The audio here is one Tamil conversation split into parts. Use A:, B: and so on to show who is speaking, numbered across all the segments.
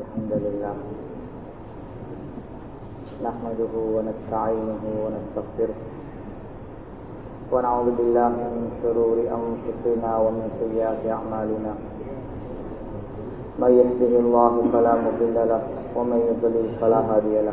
A: الحمد لله نحمده ونستعينه ونستغفره ونعوذ بالله من شرور أنفسنا ومن سيئات أعمالنا من يهده الله فلا مضل له ومن يضلل فلا هادي له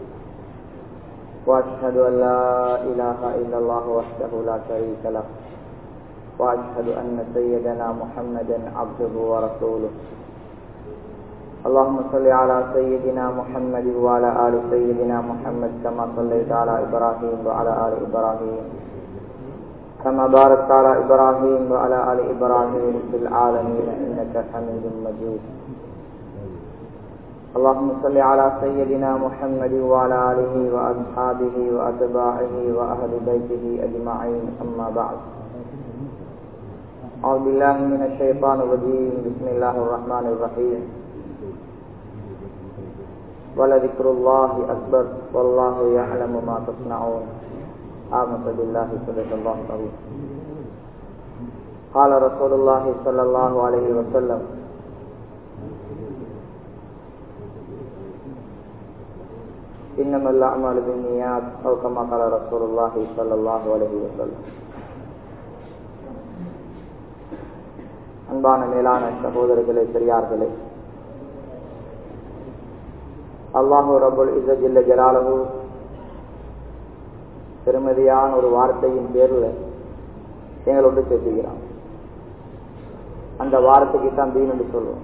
A: وأشهد أن لا إله إلا الله وحده لا شريك له وأشهد أن سيدنا محمدا عبده ورسوله اللهم صل على سيدنا محمد وعلى آل سيدنا محمد كما صليت على إبراهيم وعلى آل إبراهيم كما باركت على إبراهيم وعلى آل إبراهيم في العالمين إنك حميد مجيد اللهم صل على سيدنا محمد وعلى آله وأصحابه وأتباعه وأهل بيته أجمعين أما بعد أعوذ بالله من الشيطان الرجيم بسم الله الرحمن الرحيم ولذكر الله أكبر والله يعلم ما تصنعون آمنت بالله صدق الله العظيم قال رسول الله صلى الله عليه وسلم إنما الأعمال بالنيات أو كما قال رسول الله صلى الله عليه وسلم அன்பான மேலான சகோதரர்களே பெரியார்களே அல்லாஹு ரபுல் இசஜில்ல ஜலாலகு பெருமதியான ஒரு வார்த்தையின் பேர்ல எங்களோடு சேர்த்துகிறான் அந்த வார்த்தைக்கு தான் தீன் என்று சொல்லுவோம்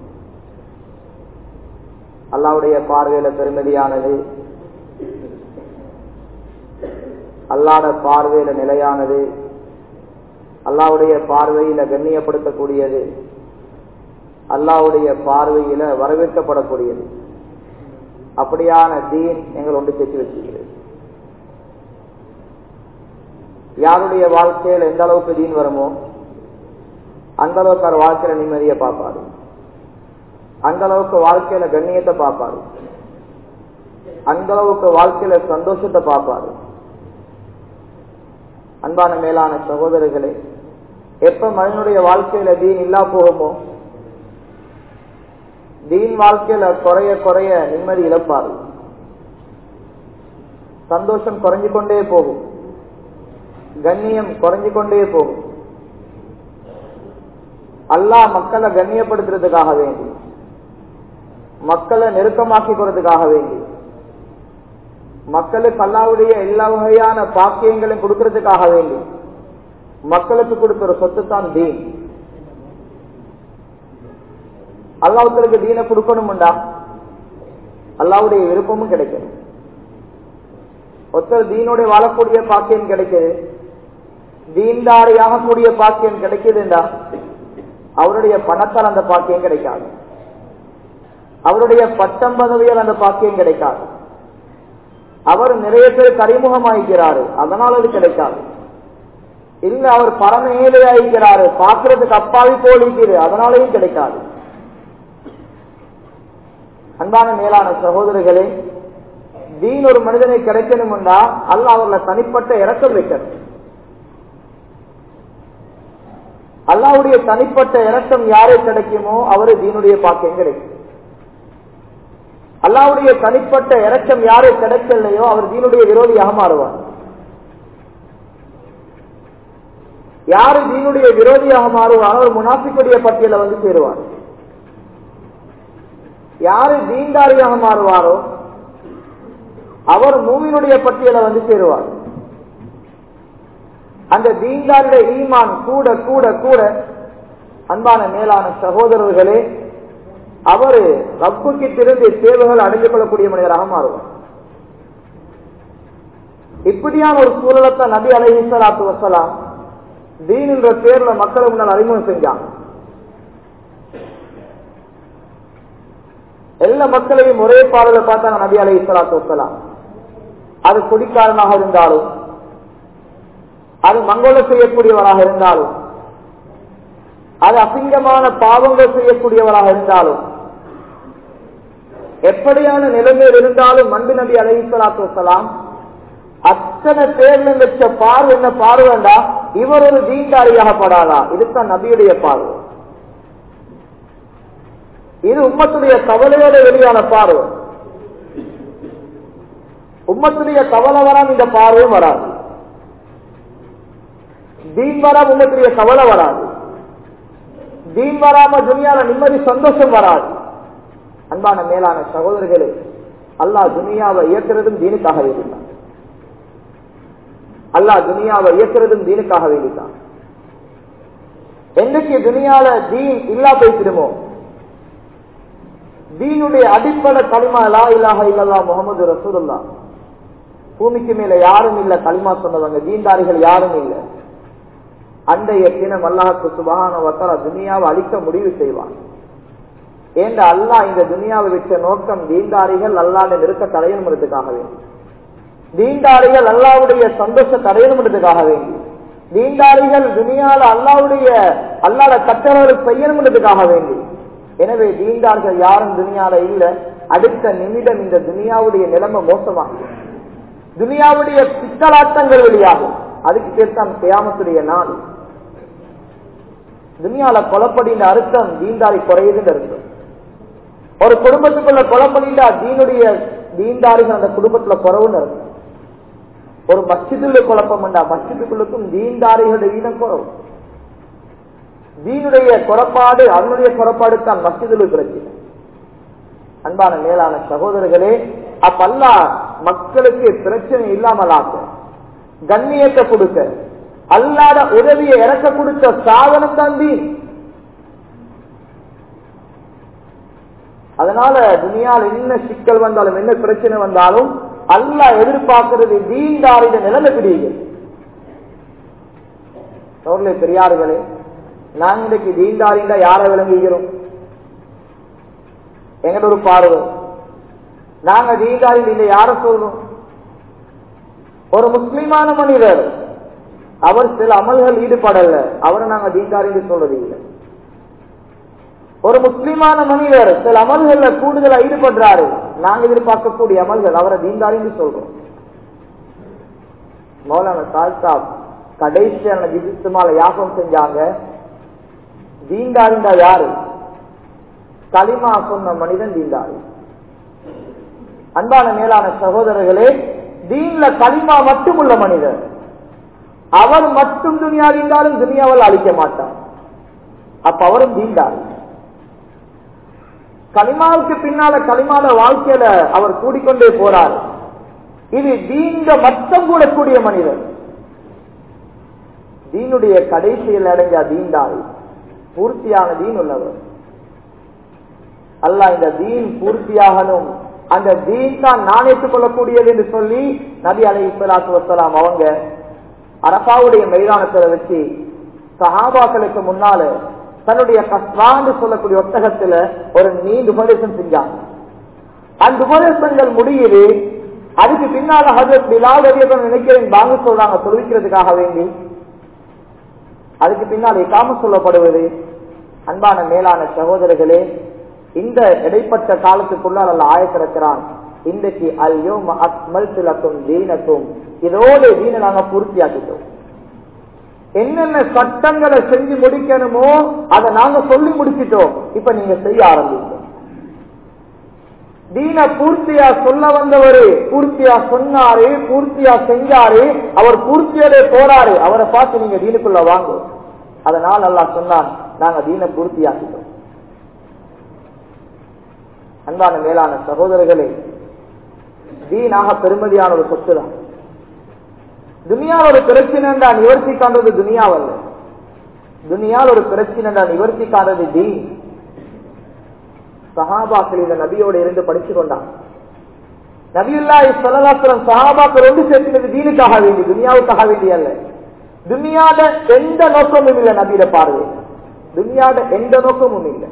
A: அல்லாவுடைய பார்வையில பெருமதியானது அல்லாட பார்வையில நிலையானது அல்லாவுடைய பார்வையில கண்ணியப்படுத்தக்கூடியது அல்லாவுடைய பார்வையில வரவேற்கப்படக்கூடியது அப்படியான தீன் எங்கள் ஒன்று சேர்த்து வச்சுக்கிறது யாருடைய வாழ்க்கையில் எந்த அளவுக்கு தீன் வருமோ அந்த அளவுக்கு அவர் வாழ்க்கையில நிம்மதியை பார்ப்பாரு அந்த அளவுக்கு வாழ்க்கையில கண்ணியத்தை பார்ப்பாரு அந்த அளவுக்கு வாழ்க்கையில சந்தோஷத்தை பார்ப்பாரு அன்பான மேலான சகோதரர்களே எப்ப மனிதனுடைய வாழ்க்கையில தீன் இல்லா போகுமோ தீன் வாழ்க்கையில குறைய குறைய நிம்மதி இழப்பாரு சந்தோஷம் குறைஞ்சு கொண்டே போகும் கண்ணியம் குறைஞ்சு கொண்டே போகும் அல்லாஹ் மக்களை கண்ணியப்படுத்துறதுக்காக வேண்டி மக்களை நெருக்கமாக்கி போறதுக்காக வேண்டி மக்களுக்கு அல்லாவுடைய எல்லா வகையான பாக்கியங்களையும் கொடுக்கறதுக்காக வேண்டி மக்களுக்கு கொடுக்கிற சொத்து தான் தீன் அல்லாவுக்களுக்கு தீனை கொடுக்கணும்டா அல்லாவுடைய விருப்பமும் கிடைக்கணும் ஒருத்தர் தீனுடைய வாழக்கூடிய பாக்கியம் கிடைக்குது தீன்தாரியாக கூடிய பாக்கியம் கிடைக்குதுண்டா அவருடைய பணத்தால் அந்த பாக்கியம் கிடைக்காது அவருடைய பட்டம் பதவியால் அந்த பாக்கியம் கிடைக்காது அவர் நிறைய பேர் கரிமுகமாகிறாரு அதனால் அது கிடைக்காது இல்ல அவர் பரம ஏழையாகிறாரு பார்க்கறதுக்கு அப்பாவி போலிக்குது அதனாலையும் கிடைக்காது அன்பான மேலான சகோதரர்களே தீன் ஒரு மனிதனை கிடைக்கணும்னா அல்ல அவர்ல தனிப்பட்ட இறக்கம் வைக்கணும் அல்லாவுடைய தனிப்பட்ட இறக்கம் யாரை கிடைக்குமோ அவரு தீனுடைய பாக்கியம் கிடைக்கும் அல்லாவுடைய தனிப்பட்ட இறக்கம் யாரை கிடைக்கலையோ அவர் தீனுடைய விரோதியாக மாறுவார் யாரு தீனுடைய விரோதியாக மாறுவாரோ அவர் முனாஃபிக்குடைய பட்டியல வந்து சேருவார் யாரு தீன்தாரியாக மாறுவாரோ அவர் மூவினுடைய பட்டியல வந்து சேருவார் அந்த தீன்தாருடைய ஈமான் கூட கூட கூட அன்பான மேலான சகோதரர்களே அவரு ரப்புக்கு திறந்து தேவைகள் அடைந்து கொள்ளக்கூடிய மனிதராக மாறுவார் இப்படியான ஒரு சூழலத்தை நபி அலஹி சலாத்து வசலாம் தீன் என்ற பேர்ல மக்களை முன்னால் அறிமுகம் செஞ்சாங்க எல்லா மக்களையும் ஒரே பாடல பார்த்தாங்க நபி அலஹி சலாத்து வசலாம் அது குடிக்காரனாக இருந்தாலும் அது மங்கள செய்யக்கூடியவராக இருந்தாலும் அது அசிங்கமான பாவங்கள் செய்யக்கூடியவராக இருந்தாலும் எப்படியான நிலைமையில் இருந்தாலும் மண்டு நபி அலஹி சலாத்து வசலாம் அத்தனை பேர்ல வச்ச பார்வை என்ன பார்வைண்டா இவர் ஒரு தீண்டாரியாக படாதா இதுதான் நபியுடைய பார்வை இது உம்மத்துடைய கவலையோட வெளியான பார்வை உம்மத்துடைய கவலை வராம இந்த பார்வையும் வராது தீன் வராம உம்மத்துடைய கவலை வராது தீன் வராம துனியால நிம்மதி சந்தோஷம் வராது அன்பான மேலான சகோதரர்களே அல்லாஹ் துனியாவை இயக்கிறதும் தீனுக்காக வேண்டித்தான் அல்லாஹ் துனியாவை இயக்கிறதும் தீனுக்காக வேண்டித்தான் என்னைக்கு துனியால தீன் இல்லா பேசிடுமோ தீனுடைய அடிப்படை களிமா லா இலாஹ இல்லல்லா முகமது ரசூலுல்லா பூமிக்கு மேல யாரும் இல்ல களிமா சொன்னவங்க தீன்தாரிகள் யாரும் இல்ல அன்றைய தினம் அல்லாஹுக்கு சுபகான வத்தர துனியாவை அழிக்க முடிவு செய்வான் ஏண்ட அல்லாஹ் இந்த துனியாவை வச்ச நோக்கம் தீன்தாரிகள் அல்லாத நெருக்க தடையணுன்றதுக்காக வேண்டி தீன்தாரிகள் அல்லாவுடைய சந்தோஷ தடையணுன்றதுக்காக வேண்டி தீன்தாரிகள் துனியால அல்லாவுடைய அல்லாத கட்டளை செய்யணுன்றதுக்காக வேண்டி எனவே தீண்டார்கள் யாரும் துனியால இல்ல அடுத்த நிமிடம் இந்த துனியாவுடைய நிலைமை மோசமாகும் துனியாவுடைய பித்தலாட்டங்கள் வெளியாகும் அதுக்கு பேர்தான் கியாமத்துடைய நாள் துனியால கொலப்படின்ற அர்த்தம் தீண்டாரி குறையுதுன்னு அர்த்தம் ஒரு குடும்பத்துக்குள்ள கொலப்படிண்டா தீனுடைய தீண்டாரிகள் அந்த குடும்பத்துல குறவுன்னு அர்த்தம் ஒரு மஸ்ஜிதுள்ள குழப்பம் உண்டா மஸ்ஜிதுக்குள்ளுக்கும் தீண்டாரிகளுடைய வீதம் குறவு தீனுடைய குறப்பாடு அதனுடைய குறப்பாடு தான் மஸ்ஜிதுல பிரச்சனை அன்பான மேலான சகோதரர்களே அப்பல்லா மக்களுக்கு பிரச்சனை இல்லாமல் ஆக்க கண்ணியத்தை கொடுக்க அல்லாத உதவியை இறக்க கொடுத்த சாதனம் தான் தீன் அதனால துணியால் என்ன சிக்கல் வந்தாலும் என்ன பிரச்சனை வந்தாலும் அல்லா எதிர்பார்க்கிறது தீண்டாரிட நிலைமை பிடிக்குது சோர்லே பெரியார்களே நாங்க இன்றைக்கு தீண்டாரிண்டா யாரை விளங்குகிறோம் எங்கட ஒரு பார்வை நாங்க தீண்டாரி இல்லை யார சொல்றோம் ஒரு முஸ்லிமான மனிதர் அவர் சில அமல்கள் ஈடுபடல அவரை நாங்க தீண்டாரி சொல்றது இல்லை ஒரு முஸ்லிமான மனிதர் சில அமல்கள்ல கூடுதலா ஈடுபடுறாரு நாங்க எதிர்பார்க்கக்கூடிய அமல்கள் அவரை தீண்டாரின்னு சொல்றோம் மௌலான சால்சாப் கடைசியான விதித்துமால யாகம் செஞ்சாங்க தீண்டாரிண்டா யாரு களிமா சொன்ன மனிதன் தீண்டாரி அன்பான மேலான சகோதரர்களே தீன்ல களிமா மட்டும் உள்ள மனிதர் அவர் மட்டும் துணியா தீண்டாலும் துனியாவில் அழிக்க மாட்டார் அப்ப அவரும் தீண்டாரி களிமாவுக்கு பின்னால களிமால வாழ்க்கையில அவர் கூடிக்கொண்டே போறார் இது தீங்க மத்தம் கூடக்கூடிய மனிதர் தீனுடைய கடைசியில் அடைஞ்சா தீண்டாரி பூர்த்தியான தீன் உள்ளவர் அல்ல இந்த தீன் பூர்த்தியாகணும் அந்த தீன் தான் நான் ஏற்றுக்கொள்ளக்கூடியது என்று சொல்லி நபி அலை இஸ்லாத்து வசலாம் அவங்க அரபாவுடைய மைதானத்தில் வச்சு சஹாபாக்களுக்கு முன்னால தன்னுடைய கஸ்வான்னு சொல்லக்கூடிய ஒட்டகத்துல ஒரு நீண்ட உபதேசம் செஞ்சாங்க அந்த உபதேசங்கள் முடியுது அதுக்கு பின்னால ஹசரத் பிலால் ரவியப்பன் நினைக்கிறேன் வாங்க சொல்றாங்க தொழுவிக்கிறதுக்காக வேண்டி அதுக்கு பின்னால் இக்காம சொல்லப்படுவது அன்பான மேலான சகோதரர்களே இந்த இடைப்பட்ட காலத்துக்குள்ளால் அல்ல ஆயத்திருக்கிறான் இன்றைக்கு அல்யோம் அக்மல் திலக்கும் தீனக்கும் இதோடு தீன நாங்க பூர்த்தியாக்கிட்டோம் என்னென்ன சட்டங்களை செஞ்சு முடிக்கணுமோ அதை நாங்க சொல்லி முடிச்சிட்டோம் இப்ப நீங்க செய்ய ஆரம்பிங்க தீன பூர்த்தியா சொல்ல வந்தவரு பூர்த்தியா சொன்னாரு பூர்த்தியா செஞ்சாரு அவர் பூர்த்தியோட போறாரு அவரை பார்த்து நீங்க தீனுக்குள்ள வாங்க அதனால் அல்லா சொன்னான் நாங்க தீன பூர்த்தியாக்கிட்டோம் அன்பான மேலான சகோதரர்களே தீனாக பெருமதியான ஒரு சொத்து தான் துனியாவில் ஒரு பிரச்சனைடா நிவர்த்தி காண்றது துனியாவல்ல துனியாவில் ஒரு பிரச்சனைடா நிவர்த்தி காண்றது தீன் சஹாபாக்கள் இந்த நபியோட இருந்து படிச்சு கொண்டான் நபியுல்லா சொல்லலாசுரம் சஹாபாக்கள் ஒன்று சேர்க்கிறது தீனுக்காக வேண்டி துனியாவுக்காக வேண்டிய அல்ல துனியாத எந்த நோக்கமும் இல்லை நபியில பார்வை துனியாத எந்த நோக்கமும் இல்லை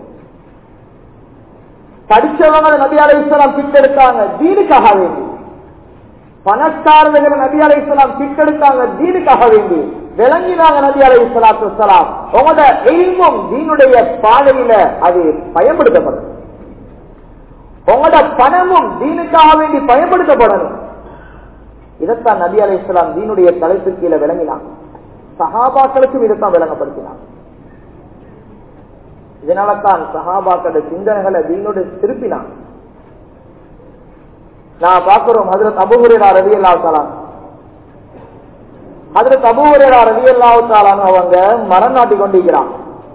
A: படிச்சவங்க நபி அலை இஸ்லாம் பிட்டெடுத்தாங்க தீனுக்காக வேண்டி பணக்காரர்கள் நபி அலை இஸ்லாம் பிட்டெடுத்தாங்க தீனுக்காக வேண்டி விளங்கினாங்க நபி அலை இஸ்லாத்து வலாம் உங்களோட எல்மும் தீனுடைய பாதையில அது பயன்படுத்தப்படும் உங்களோட பணமும் தீனுக்காக வேண்டி பயன்படுத்தப்படணும் இதைத்தான் நபி அலை இஸ்லாம் தீனுடைய தலைப்பு கீழே விளங்கினாங்க சகாபாக்களுக்கும் இதைத்தான் விளங்கப்படுத்தினாங்க இதனாலதான் சஹாபாக்களோட சிந்தனைகளை தீனோடு திருப்பினான் நான் பார்க்கிறோம் ஹதரத் அபுஹுரேரா ரவி அல்லா தாலான் ஹதரத் அபுஹுரேரா ரவி அல்லா தாலான் அவங்க மரம் நாட்டி கொண்டிருக்கிறான்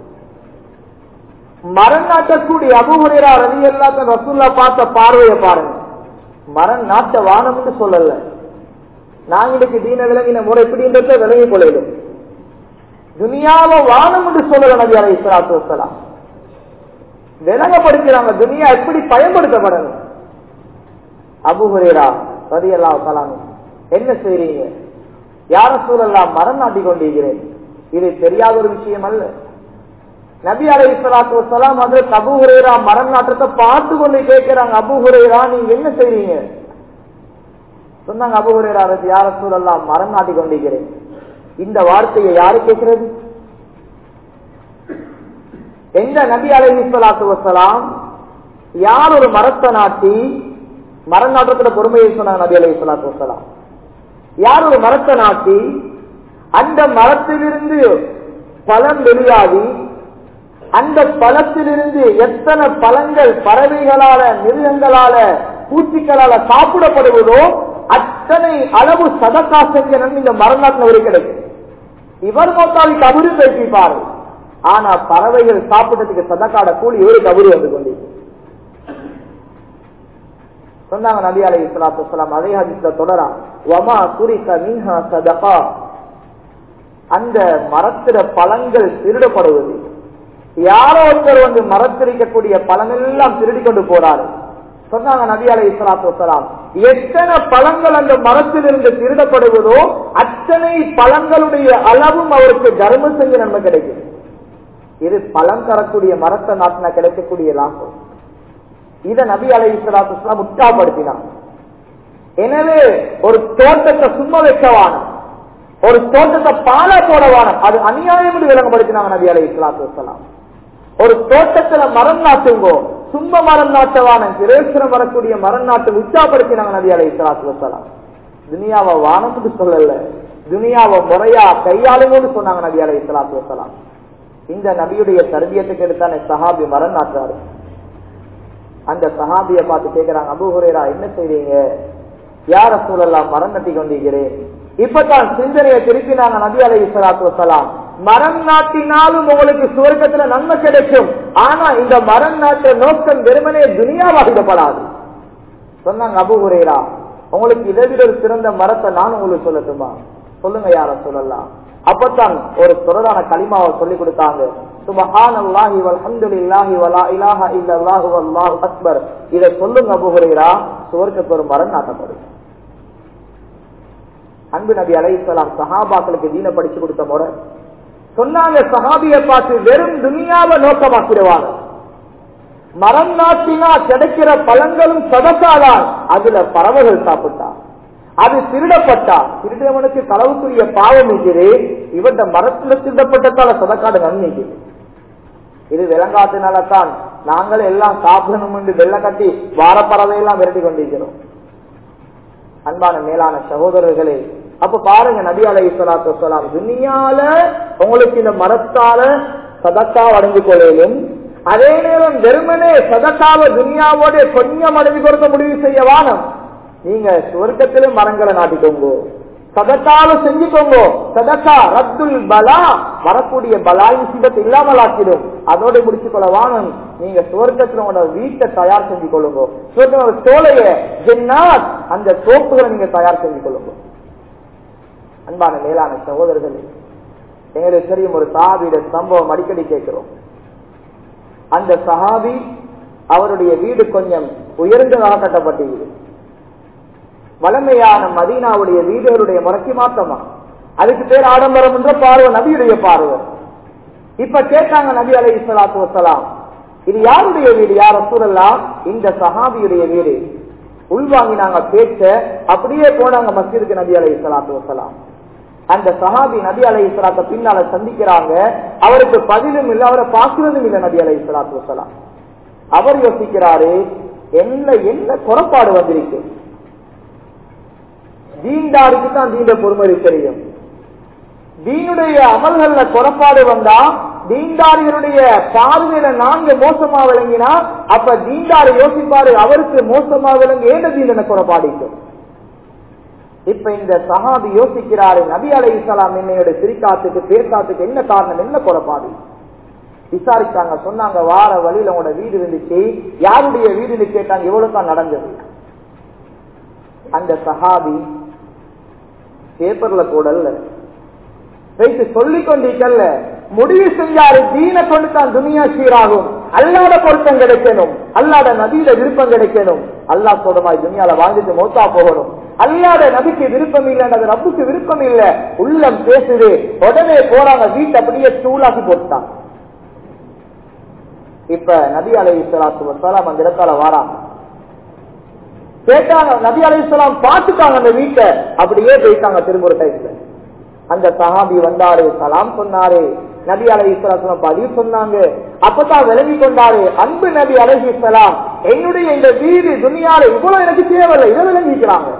A: மரம் நாட்டக்கூடிய அபுஹுரேரா ரவி அல்லா ரசூல்லா பார்த்த பார்வையை பாருங்க மரம் நாட்ட வானம்னு சொல்லல நாங்க இன்னைக்கு தீன விளங்கின முறை எப்படின்றத விளங்கி கொள்ளையிடும் துனியாவை வானம் என்று சொல்லல நபி அலை இஸ்லாத்து வசலாம் விளங்கப்படுத்துறாங்க துனியா எப்படி பயன்படுத்தப்படணும் அபுஹுரேரா ரதி அல்லா கலாம் என்ன செய்றீங்க யார சூழல்லாம் மரம் நாட்டி கொண்டிருக்கிறேன் இது தெரியாத ஒரு விஷயம் அல்ல நபி அலை இஸ்லாத்து வசலாம் வந்து அபுஹுரேரா மரம் நாட்டத்தை பார்த்து கொண்டு கேட்கிறாங்க அபுஹுரேரா நீங்க என்ன செய்றீங்க சொன்னாங்க அபுஹுரேரா ரதி யார சூழல்லாம் மரம் நாட்டி கொண்டிருக்கிறேன் இந்த வார்த்தையை யாரு கேட்கிறது எந்த நபி அலஹி சலாத்து வசலாம் யார் ஒரு மரத்தை நாட்டி மரம் நாட்டத்துல பொறுமையை சொன்னாங்க நபி அலஹி சலாத்து வசலாம் யார் ஒரு மரத்தை நாட்டி அந்த மரத்திலிருந்து பழம் வெளியாகி அந்த பழத்திலிருந்து எத்தனை பழங்கள் பறவைகளால மிருகங்களால பூச்சிகளால சாப்பிடப்படுவதோ அத்தனை அளவு சதக்கா செஞ்ச நன்மை இந்த மரநாட்டில் ஒரு கிடைக்கும் இவர் மொத்தாவி கபரு பேசிப்பாரு ஆனா பறவைகள் சாப்பிட்டதுக்கு சதக்காட கூலி ஒரு கபரு வந்து கொண்டு சொன்னாங்க நபி அலை இஸ்லாத்து வலாம் அதே ஹதீஸ்ல தொடரா வமா குரிக்க மீன்ஹா சதகா அந்த மரத்திர பழங்கள் திருடப்படுவது யாரோ ஒருத்தர் வந்து மரத்திருக்கக்கூடிய பழமெல்லாம் திருடி கொண்டு போறாரு சொன்னாங்க நபி அலை இஸ்லாத்து வசலாம் எத்தனை பழங்கள் அந்த மரத்திலிருந்து திருடப்படுவதோ அத்தனை பழங்களுடைய அளவும் அவருக்கு தர்மம் செஞ்ச நன்மை கிடைக்கும் இது பழம் தரக்கூடிய மரத்தை நாட்டின கிடைக்கக்கூடிய லாபம் இத நபி அலை இஸ்லாத்து வசலாம் உற்சாகப்படுத்தினான் எனவே ஒரு தோட்டத்தை சும்மா வைக்கவான ஒரு தோட்டத்தை பாலா போடவான அது அநியாயம் என்று விளங்கப்படுத்தினாங்க நபி அலை இஸ்லாத்து வசலாம் ஒரு தோட்டத்துல மரம் நாட்டுங்கோ சும்மா மரம் நாட்டவான பிரேசனம் வரக்கூடிய மரம் நாட்டு உற்சாகப்படுத்தினாங்க நபி அலை இஸ்லாத்து வசலாம் துனியாவை வானத்துக்கு சொல்லல துனியாவை முறையா கையாளுங்கன்னு சொன்னாங்க நபி அலை இஸ்லாத்து வசலாம் இந்த நபியுடைய தர்பியத்துக்கு எடுத்தானே சஹாபி மரம் நாட்டுறாரு அந்த சஹாபிய பார்த்து கேட்கிறாங்க அபுஹுரேரா என்ன செய்றீங்க யார சூழல்லாம் மரம் நட்டி கொண்டிருக்கிறேன் இப்பதான் சிந்தனையை திருப்பினாங்க நபி அலை இஸ்லாத்து வசலாம் மரம் நாட்டினாலும் உங்களுக்கு சுவர்க்கத்துல நன்மை கிடைக்கும் ஆனா இந்த மரம் நாட்ட நோக்கம் வெறுமனே துனியாவாகிடப்படாது சொன்னாங்க அபுஹுரேரா உங்களுக்கு இதை விட ஒரு சிறந்த மரத்தை நான் உங்களுக்கு சொல்லட்டுமா சொல்லுங்க யார சொல்லலாம் அப்பதான் ஒரு தொடரான களிமாவை சொல்லி கொடுத்தாங்க சுபஹான் அல்லாஹி வல்ஹம்துலில்லாஹி வலா இலாஹா இல்லல்லாஹு வல்லாஹு அக்பர் இதை சொல்லுங்க அபுஹுரேரா சுவர்க்கத்து ஒரு மரம் நாட்டப்படும் அன்பு நபி அலைசலாம் சஹாபாக்களுக்கு தீன படிச்சு கொடுத்த முறை சொன்னாங்க சஹாபிய பார்த்து வெறும் துனியாவை நோக்கமாக்கிடுவாங்க மரம் நாட்டினா கிடைக்கிற பழங்களும் சதக்காதான் அதுல பறவைகள் சாப்பிட்டா அது திருடப்பட்டா திருடவனுக்கு களவுக்குரிய பாவம் இருக்குது இவன் மரத்துல திருடப்பட்டதால சதக்காடு நன்மைக்கு இது விளங்காத்தினால தான் நாங்கள் எல்லாம் சாப்பிடணும் என்று வெள்ள கட்டி வாரப்பறவையெல்லாம் விரட்டி கொண்டிருக்கிறோம் அன்பான மேலான சகோதரர்களே அப்ப பாருங்க நபி அலை சொல்லாத்து சொல்லாம் துனியால உங்களுக்கு இந்த மரத்தால சதக்கா அடைஞ்சு கொள்ளையிலும் அதே நேரம் வெறுமனே சதக்காவ துனியாவோட கொஞ்சம் அடைஞ்சு கொடுக்க முடிவு செய்ய வானம் நீங்க சுவர்க்கத்திலும் மரங்களை நாட்டிக்கோங்க சதக்கால செஞ்சுக்கோங்க சதக்கா ரத்துல் பலா வரக்கூடிய பலாயின் சிபத்து இல்லாமல் ஆக்கிடும் அதோட முடிச்சுக்கொள்ள வானம் நீங்க சுவர்க்கத்துல உங்களோட வீட்டை தயார் செஞ்சு கொள்ளுங்க சுவர்க்கத்தோட சோலைய ஜென்னாத் அந்த தோப்புகளை நீங்க தயார் செஞ்சு கொள்ளுங்க அன்பான மேலான சகோதரர்களே எங்களுக்கு தெரியும் ஒரு சஹாபியோட சம்பவம் அடிக்கடி கேட்கிறோம் அந்த சஹாபி அவருடைய வீடு கொஞ்சம் உயர்ந்ததாக கட்டப்பட்டிருக்கிறது வளமையான மதீனாவுடைய வீடுகளுடைய முறைக்கு மாற்றமா அதுக்கு பேர் ஆடம்பரம் என்ற பார்வை நபியுடைய பார்வை இப்ப கேட்டாங்க நபி அலை இஸ்லாத்து வசலாம் இது யாருடைய வீடு யார் சூழல்லாம் இந்த சஹாபியுடைய வீடு உள்வாங்கினாங்க பேச்ச அப்படியே போனாங்க மஸ்ஜிதுக்கு நபி அலை இஸ்லாத்து வசலாம் அந்த சஹாபி நபி அலை இஸ்லாத்த பின்னால சந்திக்கிறாங்க அவருக்கு பதிலும் இல்லை அவரை பார்க்கிறதும் இல்லை நபி அலை இஸ்லாத்து வசலாம் அவர் யோசிக்கிறாரு என்ன என்ன குறப்பாடு வந்திருக்கு தீண்டாருக்கு தான் தீண்ட பொறுமதி தெரியும் தீனுடைய அமல்கள்ல குறப்பாடு வந்தா தீண்டாரிகளுடைய பார்வையில நாங்க மோசமா விளங்கினா அப்ப தீண்டாரி யோசிப்பாரு அவருக்கு மோசமா விளங்கி ஏத தீண்டனை குறைபாடிக்கும் இப்ப இந்த சஹாபி யோசிக்கிறாரு நபி அலை இஸ்லாம் என்னையோட சிரிக்காத்துக்கு பேசாத்துக்கு என்ன காரணம் என்ன குறைபாடு விசாரிச்சாங்க சொன்னாங்க வார வழியில உங்களோட வீடு இருந்துச்சு யாருடைய வீடுன்னு கேட்டாங்க எவ்வளவு தான் நடந்தது அந்த சஹாபி பேப்பர்ல போடல வைத்து சொல்லிக் கொண்டிருக்கல முடிவு செஞ்சாரு தீன கொண்டு தான் துனியா சீராகும் அல்லாத பொருத்தம் கிடைக்கணும் அல்லாத நதியில விருப்பம் கிடைக்கணும் அல்லா சொல்றமாய் துனியால வாழ்ந்துட்டு மௌத்தா போகணும் அல்லாத நபிக்கு விருப்பம் இல்லைன்றது ரப்புக்கு விருப்பம் இல்ல உள்ளம் பேசுது உடனே போறாங்க வீட்டை அப்படியே தூளாக்கி போட்டாங்க இப்ப நபி அலை இஸ்லாத்து வசலாம் அந்த இடத்தால வாராங்க கேட்டாங்க நபி அலை இஸ்லாம் பார்த்துட்டாங்க அந்த வீட்டை அப்படியே போயிட்டாங்க திரும்ப ஒரு டைம்ல அந்த சஹாபி வந்தாரு சலாம் சொன்னாரு நபி அலை இஸ்லாம் பதிவு சொன்னாங்க அப்பதான் விலகி கொண்டாரு அன்பு நபி அலஹி இஸ்லாம் என்னுடைய இந்த வீடு துணியால இவ்வளவு எனக்கு தேவையில்லை இதை விளங்கிக்கிறாங்க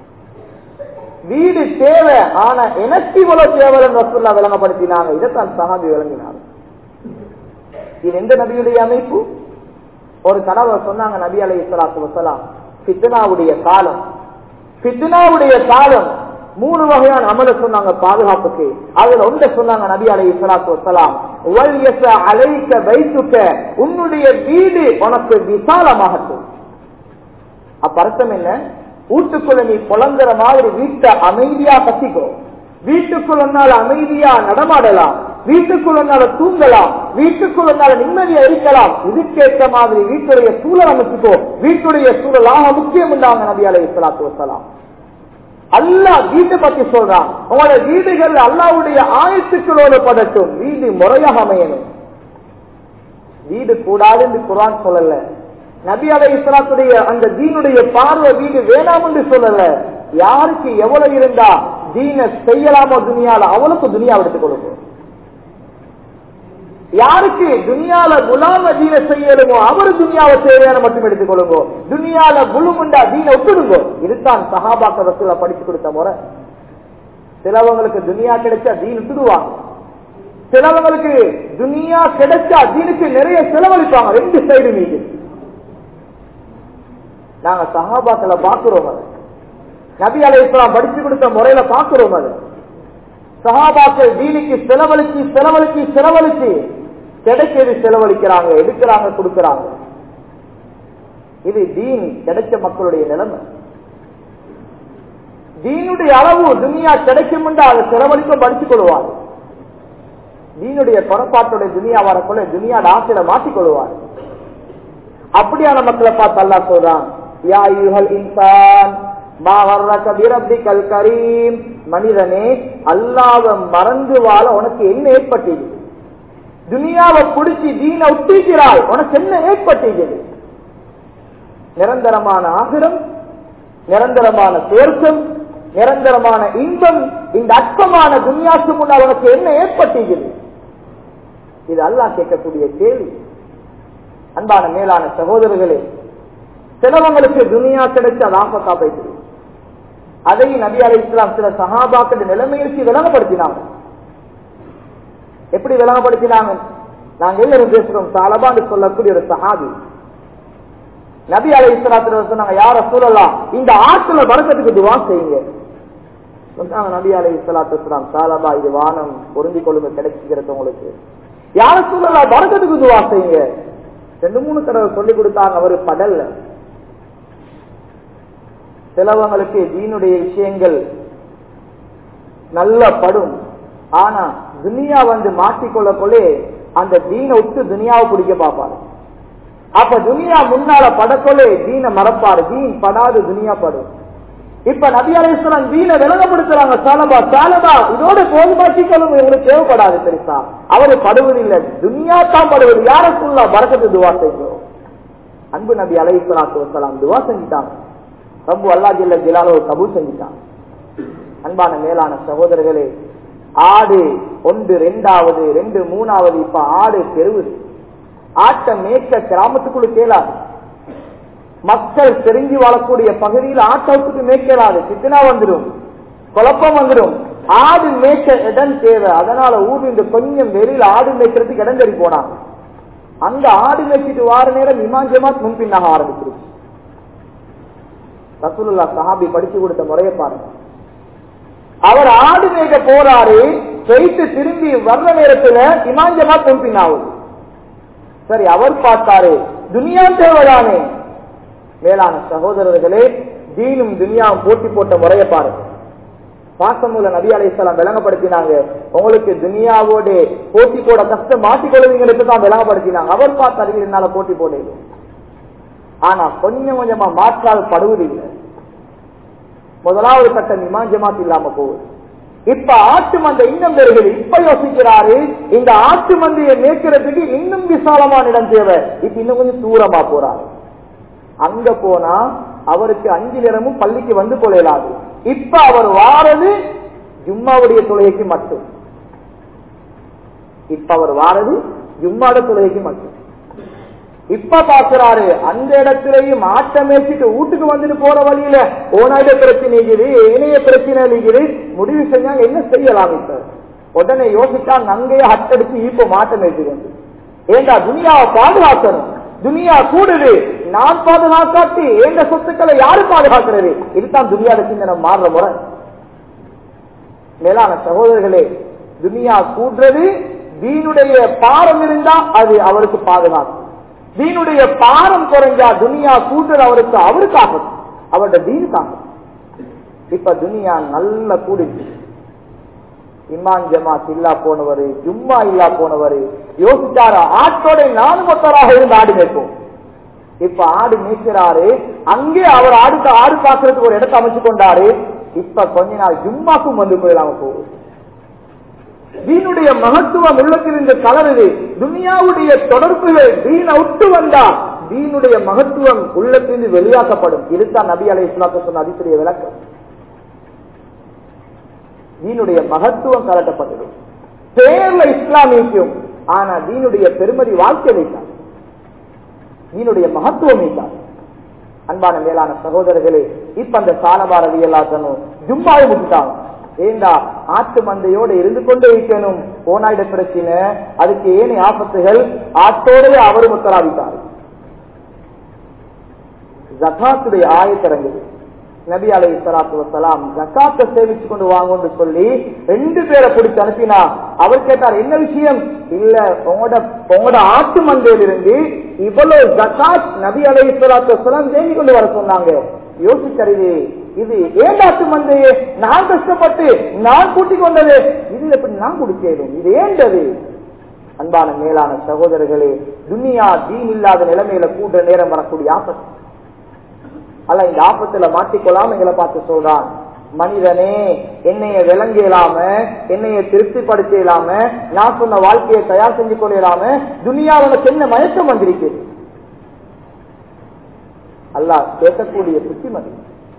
A: வீடு தேவை ஆனா எனக்கு இவ்வளவு தேவைன்னு ரசூல்லா விளங்கப்படுத்தினாங்க இதைத்தான் சஹாபி விளங்கினாங்க இது எந்த நபியுடைய அமைப்பு ஒரு தடவை சொன்னாங்க நபி அலை இஸ்லாத்து வசலாம் பித்னாவுடைய காலம் பித்னாவுடைய காலம் மூணு வகையான அமல சொன்னாங்க பாதுகாப்புக்கு அதுல ஒன்ற சொன்னாங்க நபி அலை இஸ்லாத்து வசலாம் அழைக்க வைத்துக்க உன்னுடைய வீடு உனக்கு விசாலமாகட்டும் அப்ப அர்த்தம் என்ன வீட்டுக்குள்ள நீ புலங்குற மாதிரி வீட்டை அமைதியா கத்திக்கோ வீட்டுக்குள்ள அமைதியா நடமாடலாம் வீட்டுக்குள்ள தூங்கலாம் வீட்டுக்குள்ள நிம்மதியா இருக்கலாம் இதுக்கேற்ற மாதிரி வீட்டுடைய சூழல் அமைச்சுக்கோ வீட்டுடைய சூழலாக முக்கியம் உண்டாங்க நபி அலை இஸ்லாத்து வசலாம் அல்லா வீட்டை பத்தி சொல்றான் உங்களோட வீடுகள் அல்லாவுடைய ஆயத்துக்களோடு படட்டும் வீடு முறையாக அமையணும் வீடு கூடாதுன்னு குரான் சொல்லல நபி அலை இஸ்லாத்துடைய அந்த தீனுடைய பார்வை வீடு வேணாம் என்று சொல்லல யாருக்கு எவ்வளவு இருந்தா தீன செய்யலாமோ துணியால அவளுக்கு துணியா எடுத்துக் கொடுக்கும் யாருக்கு துனியால குலாம தீன செய்யலுமோ அவரு துனியாவை தேவையான மட்டும் எடுத்துக் கொள்ளுங்க துனியால குழுமுண்டா தீன ஒப்பிடுங்க இதுதான் சஹாபாக்க வசூல படிச்சு கொடுத்த முறை சிலவங்களுக்கு துனியா கிடைச்சா தீன் விட்டுடுவாங்க சிலவங்களுக்கு துனியா கிடைச்சா தீனுக்கு நிறைய செலவழிப்பாங்க ரெண்டு சைடு மீது நாங்க சஹாபாக்களை பாக்குறோம் அது நபி அலை இஸ்லாம் படிச்சு கொடுத்த முறையில பாக்குறோம் அது சஹாபாக்கள் தீனுக்கு செலவழிச்சு செலவழிச்சு செலவழிச்சு கிடைக்கிறது செலவழிக்கிறாங்க எடுக்கிறாங்க கொடுக்கிறாங்க இது தீன் கிடைச்ச மக்களுடைய நிலைமை தீனுடைய அளவு துனியா கிடைக்கும் என்று அதை செலவழிக்க படித்துக் கொள்வார் தீனுடைய புறப்பாட்டுடைய துனியா வரக்குள்ள துனியாட ஆசையில மாற்றிக் கொள்வார் அப்படியான மக்களை பார்த்து அல்லா சொல்றான் யா யுகல் இன்சான் கரீம் மனிதனே அல்லாவ மறந்து வாழ உனக்கு என்ன ஏற்பட்டது துனியாவை பிடிச்சி தீன ஒட்டிக்கிறாய் உனக்கு என்ன ஏற்பட்டது நிரந்தரமான ஆகிரம் நிரந்தரமான தேர்க்கம் நிரந்தரமான இன்பம் இந்த அற்பமான துனியாக்கு முன்னால் உனக்கு என்ன ஏற்பட்டது இது அல்லாஹ் கேட்கக்கூடிய கேள்வி அன்பான மேலான சகோதரர்களே சிலவங்களுக்கு துனியா கிடைச்ச ராசத்தா போயிட்டு அதையும் நபி அலை இஸ்லாம் சில சகாபாக்கள் நிலைமையிற்கு விளங்கப்படுத்தினாங்க எப்படி விளங்கப்படுத்தினாங்க நாங்க எல்லாரும் பேசுறோம் சாலபான்னு சொல்லக்கூடிய ஒரு சஹாபி நபி அலை இஸ்லாத்துல சொன்னாங்க யார சூழலாம் இந்த ஆற்றுல வரக்கத்துக்கு துவா செய்யுங்க சொன்னாங்க நபி அலை இஸ்லாத்து இஸ்லாம் சாலபா இது வானம் பொருந்திக் கொள்ளுங்க கிடைச்சிக்கிறது உங்களுக்கு யார சூழலாம் வரக்கத்துக்கு துவா செய்யுங்க ரெண்டு மூணு தடவை சொல்லி கொடுத்தாங்க அவரு படல்ல சிலவங்களுக்கு தீனுடைய விஷயங்கள் நல்ல படும் ஆனா துனியா வந்து மாற்றிக்கொள்ள கொள்ளே அந்த தீனை விட்டு துனியாவை பிடிக்க பார்ப்பாரு அப்ப துனியா முன்னால படக்கொள்ளே தீனை மறப்பாரு தீன் படாது துனியா படும் இப்ப நபி அலையம் தீனை விளங்கப்படுத்துறாங்க சாலபா சாலபா இதோட போதுமாக்கிக்கொள்ளும் இவங்களுக்கு தேவைப்படாது பெருசா அவரு படுவதில்லை துனியா தான் படுவது யாருக்குள்ள பறக்கத்து துவா செய்யும் அன்பு நபி அலை சலாத்து வசலாம் துவா செஞ்சுட்டாங்க ரப்பு அல்லா ஜில்ல ஜிலாலோ கபூல் செஞ்சுட்டான் அன்பான மேலான சகோதரர்களே ஆடு ஒன்று ரெண்டாவது ரெண்டு மூணாவது இப்ப ஆடு பெறுவது ஆட்டை மேய்க்க கிராமத்துக்குள்ள கேளாது மக்கள் தெரிஞ்சு வாழக்கூடிய பகுதியில் ஆட்டோத்துக்கு மேய்க்கலாது சித்தனா வந்துடும் குழப்பம் வந்துடும் ஆடு மேய்க்க இடம் தேவை அதனால ஊர் இந்த கொஞ்சம் வெளியில ஆடு மேய்க்கிறதுக்கு இடம் தேடி போனாங்க அந்த ஆடு மேய்ச்சிட்டு வார நேரம் இமாம் ஜமாத் முன்பின்னாக ஆரம்பிச்சிருச்சு ரசூலுல்லா சஹாபி படிச்சு கொடுத்த முறையை பாருங்க அவர் ஆடு மேய்க்க போறாரு போயிட்டு திரும்பி வர்ற நேரத்துல இமாம் ஜமாத் முன்பின்னாவது சரி அவர் பார்த்தாரு துனியா தேவைதானே மேலான சகோதரர்களே தீனும் துனியாவும் போட்டி போட்ட முறையை பாருங்க பாசமுள்ள நபி அலைசலாம் விளங்கப்படுத்தினாங்க உங்களுக்கு துனியாவோட போட்டி போட கஷ்டம் மாட்டிக்கொள்வீங்களுக்கு தான் விளங்கப்படுத்தினாங்க அவர் பார்த்தாரு என்னால போட்டி போடுது ஆனா கொஞ்சம் கொஞ்சமா மாற்றால் படுவதில்லை முதலாவது கட்டம் இமாம் ஜமாத் இல்லாம போகுது இப்ப ஆட்டு மந்தை இன்னும் பெறுகிறது இப்ப யோசிக்கிறாரு இந்த ஆட்டு மந்தையை மேய்க்கிறதுக்கு இன்னும் விசாலமான இடம் தேவை இப்ப இன்னும் கொஞ்சம் தூரமா போறாரு அங்க போனா அவருக்கு அஞ்சு நேரமும் பள்ளிக்கு வந்து கொள்ளலாது இப்ப அவர் வாரது ஜும்மாவுடைய தொழுகைக்கு மட்டும் இப்ப அவர் வாரது ஜும்மாட தொழுகைக்கு மட்டும் இப்ப பாக்குறாரு அந்த இடத்துலயும் ஆட்டம் மேய்ச்சிட்டு வீட்டுக்கு வந்துட்டு போற வழியில ஓனாயிட பிரச்சனை இருக்குது ஏனைய பிரச்சனை இருக்குது முடிவு செஞ்சாங்க என்ன செய்யலாம் இப்ப உடனே யோசிச்சா நங்கைய ஹட்டடிச்சு இப்ப மாட்டம் மேய்ச்சிக்கொண்டு ஏண்டா துனியாவை பாதுகாக்கணும் துனியா கூடுது நான் பாதுகாக்காட்டி எந்த சொத்துக்களை யாரு பாதுகாக்கிறது இதுதான் துனியாத சிந்தனை மாறுற முறை மேலான சகோதரர்களே துனியா கூடுறது தீனுடைய பாரம் இருந்தா அது அவருக்கு பாதுகாக்கும் தீனுடைய பாரம் குறைஞ்சா துனியா கூட்டுறது அவருக்கு அவருக்காக அவருடைய தீனுக்காக இப்ப துனியா நல்ல கூடிச்சு இமான் ஜமாத் இல்லா போனவரு ஜும்மா இல்லா போனவரு யோசிச்சாரு ஆட்டோட நானும் ஒத்தராக இருந்து ஆடு மேய்ப்போம் இப்ப ஆடு மேய்க்கிறாரு அங்கே அவர் ஆடுக்கு ஆடு பாக்குறதுக்கு ஒரு இடத்தை அமைச்சு கொண்டாரு இப்ப கொஞ்ச நாள் ஜும்மாக்கும் வந்து போயிடாம போகுது தீனுடைய மகத்துவம் உள்ளத்தில் இந்த கலருது துனியாவுடைய தொடர்புகள் தீன விட்டு வந்தா தீனுடைய மகத்துவம் உள்ளத்திலிருந்து வெளியாக்கப்படும் இதுதான் நபி அலை இஸ்லாத்து சொன்ன அதிசரிய விளக்கம் தீனுடைய மகத்துவம் கலட்டப்பட்டது பேர்ல இஸ்லாமிக்கும் ஆனா தீனுடைய பெருமதி வாழ்க்கை வைத்தார் தீனுடைய மகத்துவம் வைத்தார் அன்பான மேலான சகோதரர்களே இப்ப அந்த சாலபாரதி எல்லாத்தனும் ஜும்பாவை முடிச்சுட்டாங்க ஏண்டா ஆட்டு மந்தையோட இருந்து கொண்டே இருக்கணும் போனாயிட பிரச்சனை அதுக்கு ஏனி ஆபத்துகள் ஆட்டோடைய அவரும் உத்தரவிட்டார் ஜகாத்துடைய ஆயத்திறங்குது நபி அலை சலாத்து வசலாம் ஜக்காத்தை சேமிச்சு கொண்டு வாங்கன்னு சொல்லி ரெண்டு பேரை பிடிச்சு அனுப்பினா அவர் கேட்டார் என்ன விஷயம் இல்ல உங்களோட உங்களோட ஆட்டு மந்தையில இருந்து இவ்வளவு ஜக்காத் நபி அலை சலாத்து வசலாம் சேமி கொண்டு வர சொன்னாங்க யோசிச்சறிவு இது ஏன் ஆட்டு மந்தையே நான் கஷ்டப்பட்டு நான் கூட்டிக் கொண்டது இது எப்படி நான் குடிச்சேன் இது ஏண்டது அன்பான மேலான சகோதரர்களே துனியா தீன் இல்லாத நிலைமையில கூட்ட நேரம் வரக்கூடிய ஆபத்து அல்ல இந்த ஆபத்துல மாட்டிக்கொள்ளாம எங்களை பார்த்து சொல்றான் மனிதனே என்னைய விளங்கலாம என்னைய திருப்திப்படுத்த இல்லாம நான் சொன்ன வாழ்க்கையை தயார் செஞ்சு கொள்ளலாம துனியாவில் என்ன மயக்கம் வந்திருக்கு அல்லாஹ் கேட்கக்கூடிய புத்திமதி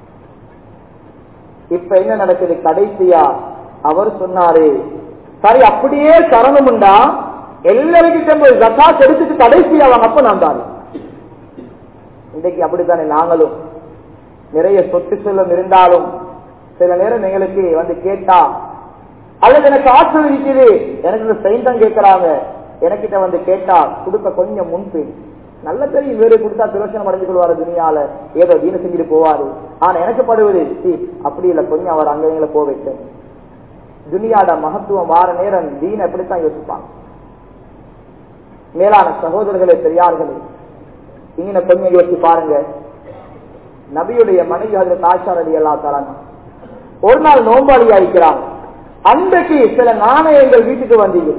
A: இப்ப என்ன நடக்குது கடைசியா அவர் சொன்னாரு சரி அப்படியே தரணும்டா எல்லாருக்கிட்ட போய் ஜக்காத் எடுத்துட்டு கடைசியா அவங்க அப்ப நான் தாரு இன்றைக்கு அப்படித்தானே நாங்களும் நிறைய சொத்து செல்வம் இருந்தாலும் சில நேரம் எங்களுக்கு வந்து கேட்டா அல்லது எனக்கு ஆற்றல் இருக்குது எனக்கு இந்த சைந்தம் கேட்கறாங்க எனக்கிட்ட வந்து கேட்டா கொடுக்க கொஞ்சம் முன்பின் நல்ல தெரியும் வேறு கொடுத்தா பிரயோசனம் அடைஞ்சு கொள்வாரு துணியால ஏதோ தீன செஞ்சுட்டு போவாரு ஆனா எனக்கு படுவது சி, அப்படி இல்ல கொஞ்சம் அவர் அங்க எங்களை போக வைக்க துனியாட மகத்துவம் வார நேரம் தீன எப்படித்தான் யோசிப்பாங்க மேலான சகோதரர்களே பெரியார்களே இங்க கொஞ்சம் யோசிச்சு பாருங்க நபியுடைய மனைவி அதில் தாஷாரடி எல்லா தராங்க ஒரு நாள் நோம்பாளியா இருக்கிறாங்க அன்றைக்கு சில நாணயங்கள் வீட்டுக்கு வந்தீங்க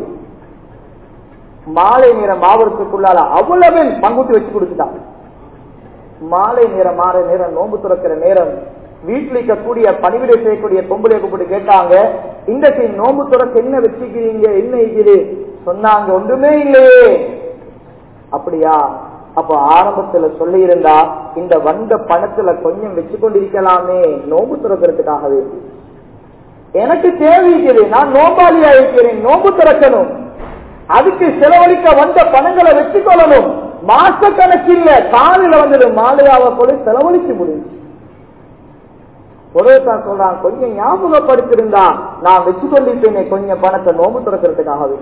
A: மாலை நேரம் மாவட்டத்துக்குள்ளால அவ்வளவு பங்குட்டு வச்சு கொடுத்துட்டாங்க மாலை நேரம் மாற நேரம் நோன்பு துறக்கிற நேரம் வீட்டில் இருக்கக்கூடிய பணிவிடை செய்யக்கூடிய பொம்பளை கூப்பிட்டு கேட்டாங்க இன்றைக்கு நோன்பு துறக்க என்ன வச்சுக்கிறீங்க என்ன இருக்குது சொன்னாங்க ஒன்றுமே இல்லையே அப்படியா அப்ப ஆரம்பத்துல சொல்லி இருந்தா இந்த வந்த பணத்துல கொஞ்சம் வச்சு கொண்டிருக்கலாமே நோம்பு துறக்கிறதுக்காக வேண்டி எனக்கு தேவை இருக்குது நான் நோம்பாளியா இருக்கிறேன் நோம்பு திறக்கணும் அதுக்கு செலவழிக்க வந்த பணங்களை வச்சுக்கொள்ளணும் மாச கணக்கில் காலையில வந்தது மாலையாவ போல செலவழிக்க முடியும் ஒருத்தான் சொல்றான் கொஞ்சம் ஞாபகப்படுத்திருந்தா நான் வச்சு கொண்டிருப்பேனே கொஞ்சம் பணத்தை நோம்பு திறக்கிறதுக்காகவே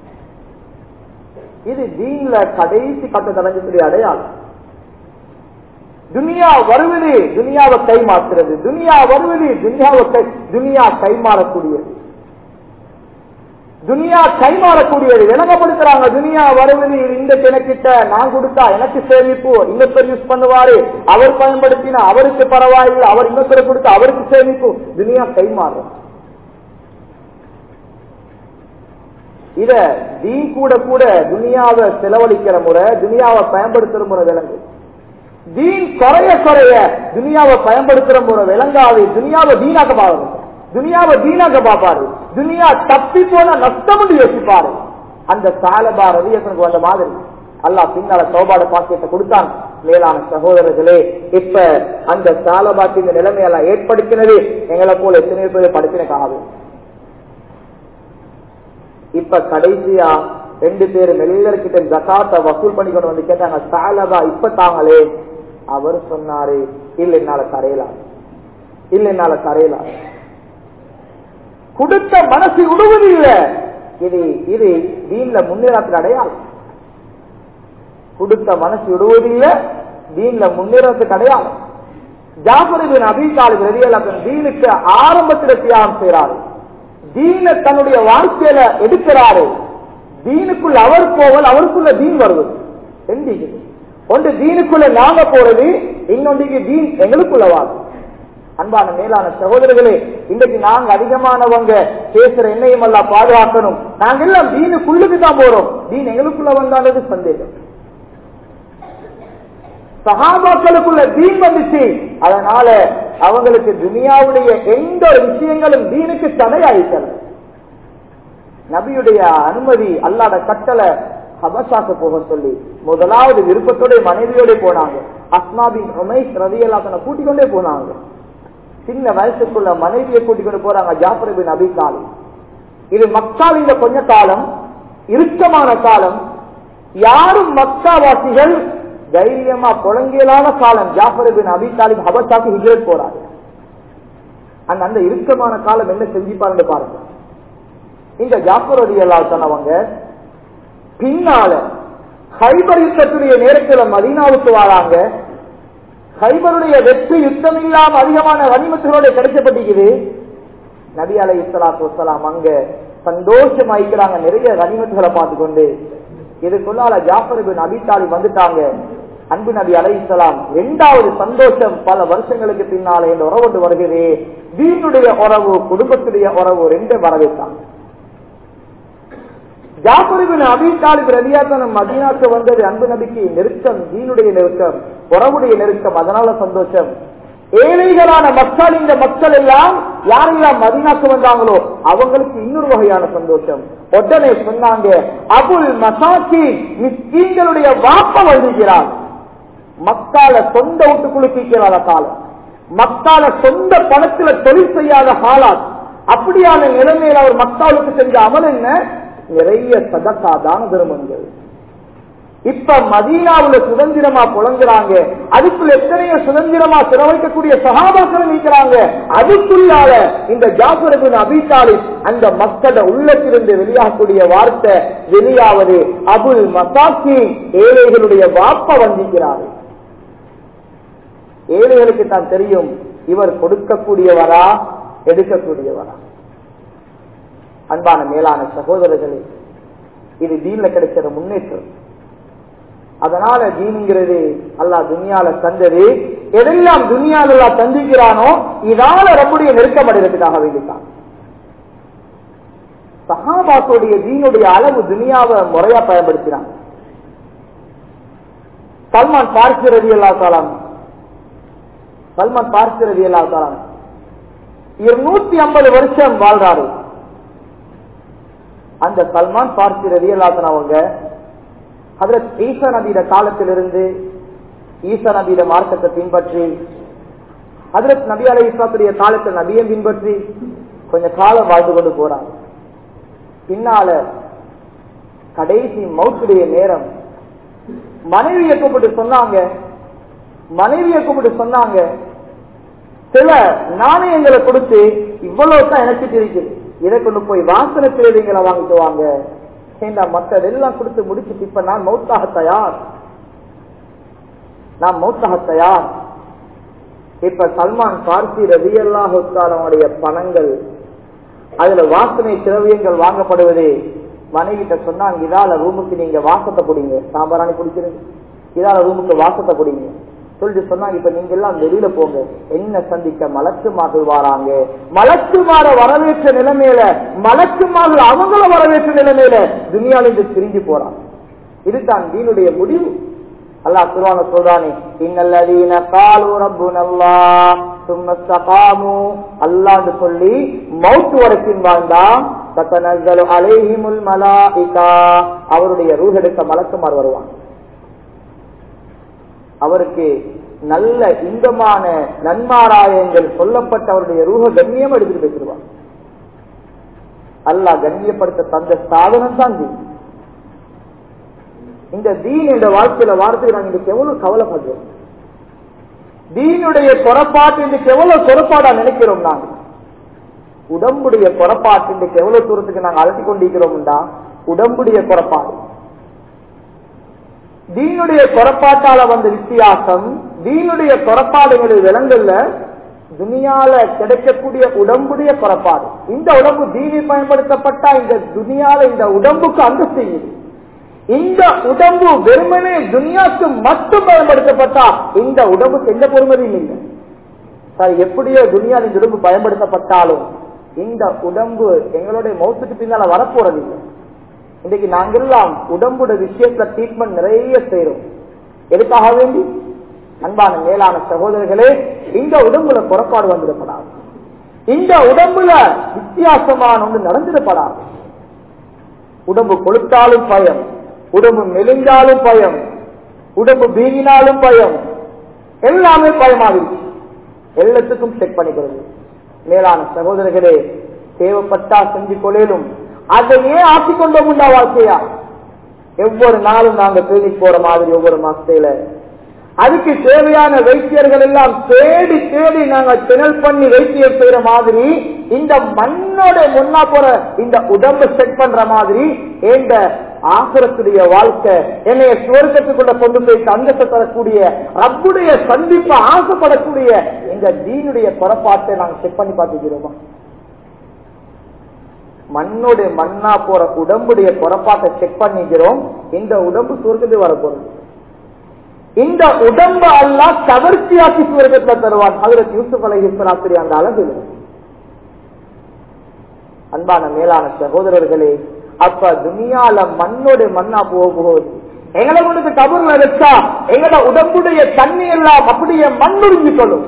A: இது தீன்ல கடைசி கட்ட தலைஞ்சக்கூடிய அடையாளம் துனியா வருவது துனியாவை கைமாற்றுறது துனியா வருவது துனியாவை கை துனியா கைமாறக்கூடியது துனியா கைமாறக்கூடியது விளங்கப்படுத்துறாங்க துனியா வருவது இது இந்த கிணக்கிட்ட நான் கொடுத்தா எனக்கு சேமிப்பு இன்னொருத்தர் யூஸ் பண்ணுவாரு அவர் பயன்படுத்தினா அவருக்கு பரவாயில்லை அவர் இன்னொருத்தர் கொடுத்தா அவருக்கு சேமிப்பு துனியா கைமாறும் இத தீன் கூட கூட துனியாவை செலவழிக்கிற முறை துனியாவை பயன்படுத்துற முறை விளங்கு தீன் குறைய குறைய துனியாவை பயன்படுத்துற முறை விளங்காது துனியாவை தீனாக்க பாருங்க துனியாவை தீனாக்க பாப்பாரு துனியா தப்பி போன நஷ்டம் யோசிப்பாரு அந்த சாலபா ரவியசனுக்கு வந்த மாதிரி அல்லாஹ் பின்னால சௌபாட பாக்கியத்தை கொடுத்தான் மேலான சகோதரர்களே இப்ப அந்த சாலபாக்கு இந்த நிலைமையெல்லாம் ஏற்படுத்தினது எங்களை போல எத்தனை பேர் படுத்தினக்காகவே இப்ப கடைசியா ரெண்டு பேரும் வெளியிலர்கிட்ட ஜக்காத்த வசூல் பண்ணி கொண்டு வந்து கேட்டாங்க சாலபா இப்ப தாங்களே அவர் சொன்னாரு இல்ல என்னால கரையலாம் இல்ல என்னால கரையலாம் கொடுத்த மனசு விடுவது இல்ல இது இது தீன்ல முன்னேறத்துக்கு அடையாளம் கொடுத்த மனசு விடுவது இல்ல தீன்ல முன்னேறத்துக்கு அடையாளம் ஜாபரிபின் அபிகாலிப் ரவியலாசன் தீனுக்கு ஆரம்பத்தில் தியாகம் செய்யறாரு தீன தன்னுடைய வாழ்க்கையில எடுக்கிறாரு தீனுக்குள்ள அவர் போவல் அவருக்குள்ள தீன் வருவது ரெண்டு இது. ஒன்று தீனுக்குள்ள நாங்க போறது இன்னொன்றைக்கு தீன் எங்களுக்குள்ள வாழும் அன்பான மேலான சகோதரர்களே இன்றைக்கு நாங்க அதிகமானவங்க பேசுற எண்ணெயும் எல்லாம் பாதுகாக்கணும் நாங்க எல்லாம் தீனுக்குள்ளுக்கு தான் போறோம் தீன் எங்களுக்குள்ள வந்தாலது சந்தேகம் சகாபாக்களுக்குள்ள தீன் வந்துச்சு அதனால அவங்களுக்கு துனியாவுடைய எந்த ஒரு விஷயங்களும் தீனுக்கு தடையாயிட்டன நபியுடைய அனுமதி அல்லாத கட்டளை ஹபசாக்கு போக சொல்லி முதலாவது விருப்பத்தோட மனைவியோட போனாங்க அஸ்மாபின் உமைஸ் ரவியல்லாத்தனை கூட்டிக் கொண்டே போனாங்க சின்ன வயசுக்குள்ள மனைவியை கூட்டிக் கொண்டு போறாங்க ஜாஃபர் பின் அபி காலி இது மக்கால் இந்த கொஞ்ச காலம் இறுக்கமான காலம் யாரும் மக்காவாசிகள் தைரியமா புழங்கியலான காலம் ஜாஃபர் பின் அபி தாலிப் ஹபசாக்கு ஹிஜரத் போறாரு அந்த அந்த இறுக்கமான காலம் என்ன செஞ்சுப்பாருன்னு பாருங்க இந்த ஜாஃபர் அலி அல்லா சொன்னவங்க பின்னால ஹைபர் யுத்தத்துடைய நேரத்தில் மதீனாவுக்கு வராங்க ஹைபருடைய வெற்றி யுத்தம் இல்லாம அதிகமான வணிமத்துகளோட கிடைக்கப்பட்டிருக்குது நபி அலை இஸ்லாத்து வசலாம் அங்க சந்தோஷமாயிக்கிறாங்க நிறைய கனிமத்துகளை பார்த்து கொண்டு இதுக்குள்ளால ஜாஃபர் பின் அபி தாலிப் வந்துட்டாங்க அன்பு நபி அலை இஸ்லாம் இரண்டாவது சந்தோஷம் பல வருஷங்களுக்கு பின்னால இந்த உறவு ஒன்று வருகிறது வீட்டுடைய உறவு குடும்பத்துடைய உறவு ரெண்டு வரவேற்றாங்க ஜாபரிபின் அபிதாலிப் ரவியாத்தனம் மதீனாக்கு வந்தது அன்பு நபிக்கு நெருக்கம் தீனுடைய நெருக்கம் உறவுடைய நெருக்கம் அதனால சந்தோஷம் ஏழைகளான மக்கள் இந்த மக்கள் எல்லாம் யாரெல்லாம் மதீனாக்கு வந்தாங்களோ அவங்களுக்கு இன்னொரு வகையான சந்தோஷம் உடனே சொன்னாங்க அபுல் மசாக்கி மிஸ்கீன்களுடைய வாப்ப வந்திருக்கிறார் மக்கால சொந்த வீட்டுக்குள்ள காலம் மக்கால சொந்த பணத்துல தொழில் செய்யாத ஹாலாத் அப்படியான நிலைமையில அவர் மக்காவுக்கு செஞ்ச அமல் என்ன நிறைய சதக்கா தான தர்மங்கள் இப்ப மதீனாவுல சுதந்திரமா புலங்குறாங்க அதுக்குள்ள எத்தனையோ சுதந்திரமா செலவழிக்கக்கூடிய சகாபாக்கள் நிற்கிறாங்க அதுக்குள்ளால இந்த ஜாபரபின் அபிசாலி அந்த மக்கள உள்ளத்திலிருந்து வெளியாகக்கூடிய வார்த்தை வெளியாவது அபுல் மசாக்கி ஏழைகளுடைய வாப்ப வந்திக்கிறாரு ஏழைகளுக்கு தான் தெரியும் இவர் கொடுக்கக்கூடியவரா எடுக்கக்கூடியவரா அன்பான மேலான சகோதரர்களே இது தீன்ல கிடைக்கிற முன்னேற்றம் அதனால தீனுங்கிறது அல்லாஹ் துனியால தந்தது எதெல்லாம் துனியால எல்லாம் தந்திக்கிறானோ இதால நம்முடைய நெருக்கமடைறதுக்காக வேண்டித்தான் சஹாபாத்துடைய தீனுடைய அளவு துனியாவை முறையா பயன்படுத்தினாங்க சல்மான் பார்சி ரவி அல்லா தாலாம் சல்மான் பார்சி ரவி அல்லா தாலாம் இருநூத்தி ஐம்பது வருஷம் வாழ்றாரு அந்த சல்மான் பார்சி ரவி அல்லாத்தன் அவங்க ஹதரத் ஈசா நபியிட காலத்திலிருந்து ஈசா நபியிட மார்க்கத்தை பின்பற்றி ஹதரத் நபி அலை இஸ்லாத்துடைய காலத்தில் நபியை பின்பற்றி கொஞ்ச காலம் வாழ்ந்து கொண்டு போறாங்க பின்னால கடைசி மௌத்துடைய நேரம் மனைவியை கூப்பிட்டு சொன்னாங்க மனைவியை கூப்பிட்டு சொன்னாங்க சில நாணயங்களை கொடுத்து இவ்வளவு தான் எனக்கு இருக்குது இதை கொண்டு போய் வாசனை திரவியங்களை வாங்கிட்டு வாங்க ஏண்டா மற்றதெல்லாம் கொடுத்து முடிச்சுட்டு இப்ப நான் மௌத்தாக தயார் நான் மௌத்தாக தயார் இப்ப சல்மான் பார்சி ரவி அல்லாஹுடைய பணங்கள் அதுல வாசனை திரவியங்கள் வாங்கப்படுவது மனைவிட்ட சொன்னாங்க இதால ரூமுக்கு நீங்க வாசத்தை குடிங்க சாம்பாராணி குடிக்கிறீங்க இதால ரூமுக்கு வாசத்தை குடிங்க சொல்லிட்டு சொன்னாங்க இப்ப நீங்க எல்லாம் வெளியில போங்க என்ன சந்திக்க மலக்குமார்கள் வராங்க மலக்குமார வரவேற்ற நிலைமையில மலக்குமார்கள் அவங்கள வரவேற்ற நிலைமையில துனியால இருந்து பிரிஞ்சு போறாங்க இதுதான் தீனுடைய முடிவு அல்லாஹ் குர்ஆன்ல சொல்றானே இன்னல்லதீன காலு ரப்புனல்லாஹ் சும்ம இஸ்தகாமு அல்லாஹ்னு சொல்லி மௌத் வரைக்கும் வாழ்ந்தா தத்தனஸ்ஸலு அலைஹிமுல் மலாயிகா அவருடைய ரூஹ் எடுக்க மலக்குமார் வருவாங்க அவருக்கு நல்ல இன்பமான நன்மாராயங்கள் சொல்லப்பட்ட அவருடைய ரூஹ கண்ணியம் எடுத்துட்டு போயிருவாங்க அல்லாஹ் கண்ணியப்படுத்த தந்த சாதனம் தான் தீன் இந்த தீன் என்ற வாழ்க்கையில வார்த்தையை நாங்க இன்னைக்கு எவ்வளவு கவலைப்படுறோம் தீனுடைய புறப்பாட்டு இன்றைக்கு எவ்வளவு புறப்பாடா நினைக்கிறோம் நாங்க உடம்புடைய புறப்பாட்டு இன்றைக்கு எவ்வளவு தூரத்துக்கு நாங்க அழைத்து கொண்டிருக்கிறோம்டா உடம்புடைய புறப்பாடு தீனுடைய புறப்பாட்டால வந்த வித்தியாசம் தீனுடைய புறப்பாடுகளில் விலங்கல்ல துனியால கிடைக்கக்கூடிய உடம்புடைய புறப்பாடு இந்த உடம்பு தீனி பயன்படுத்தப்பட்டா இந்த துனியால இந்த உடம்புக்கு அந்த செய்யுது இந்த உடம்பு வெறுமனே துனியாக்கு மட்டும் பயன்படுத்தப்பட்டா இந்த உடம்புக்கு எந்த பொறுமதியும் இல்லை சார் எப்படியோ துனியாவில் இந்த உடம்பு பயன்படுத்தப்பட்டாலும் இந்த உடம்பு எங்களுடைய மௌத்துக்கு பின்னால வரப்போறது இல்லை இன்னைக்கு நாங்கெல்லாம் உடம்புட விஷயத்துல ட்ரீட்மெண்ட் நிறைய செய்யறோம் எதுக்காக வேண்டி அன்பான மேலான சகோதரர்களே இந்த உடம்புல புறப்பாடு வந்துடப்படாது இந்த உடம்புல வித்தியாசமான ஒன்று நடந்துடப்படாது உடம்பு கொளுத்தாலும் பயம் உடம்பு மெலிஞ்சாலும் பயம் உடம்பு வீங்கினாலும் பயம் எல்லாமே பயமாகிடுச்சு எல்லாத்துக்கும் செக் பண்ணிக்கிறது மேலான சகோதரர்களே தேவைப்பட்டா செஞ்சு கொள்ளையிலும் அதையே ஆக்கிக்கொண்டோம் உண்டா வாழ்க்கையா ஒவ்வொரு நாளும் நாங்க தேடி போற மாதிரி ஒவ்வொரு மாசத்தையில அதுக்கு தேவையான வைத்தியர்கள் எல்லாம் தேடி தேடி நாங்க திணல் பண்ணி வைத்தியம் செய்யற மாதிரி இந்த மண்ணோட முன்னா போற இந்த உடம்பு செட் பண்ற மாதிரி இந்த ஆசிரத்துடைய வாழ்க்கை என்னைய சுவர்க்கத்துக்குள்ள கொண்டு போய் தங்கத்தை தரக்கூடிய ரப்புடைய சந்திப்பு ஆசைப்படக்கூடிய இந்த தீனுடைய புறப்பாட்டை நாங்க செக் பண்ணி பார்த்துக்கிறோமா மண்ணோட மண்ணா போற உடம்புடைய புறப்பாட்டை செக் பண்ணிக்கிறோம் இந்த உடம்பு சுவர்க்கத்துக்கு வரப்போறது இந்த உடம்பு அல்லா கவர்ச்சியாக்கி சுவர்க்கத்துல தருவான் அதுல யூசுப் அலை ஈஸ்வராத்திரி அந்த அழகு அன்பான மேலான சகோதரர்களே அப்ப துனியால மண்ணோட மண்ணா போக போகுது எங்களை கொண்டு கபர்ல வச்சா எங்களோட உடம்புடைய தண்ணி எல்லாம் அப்படியே மண் உறிஞ்சு கொள்ளும்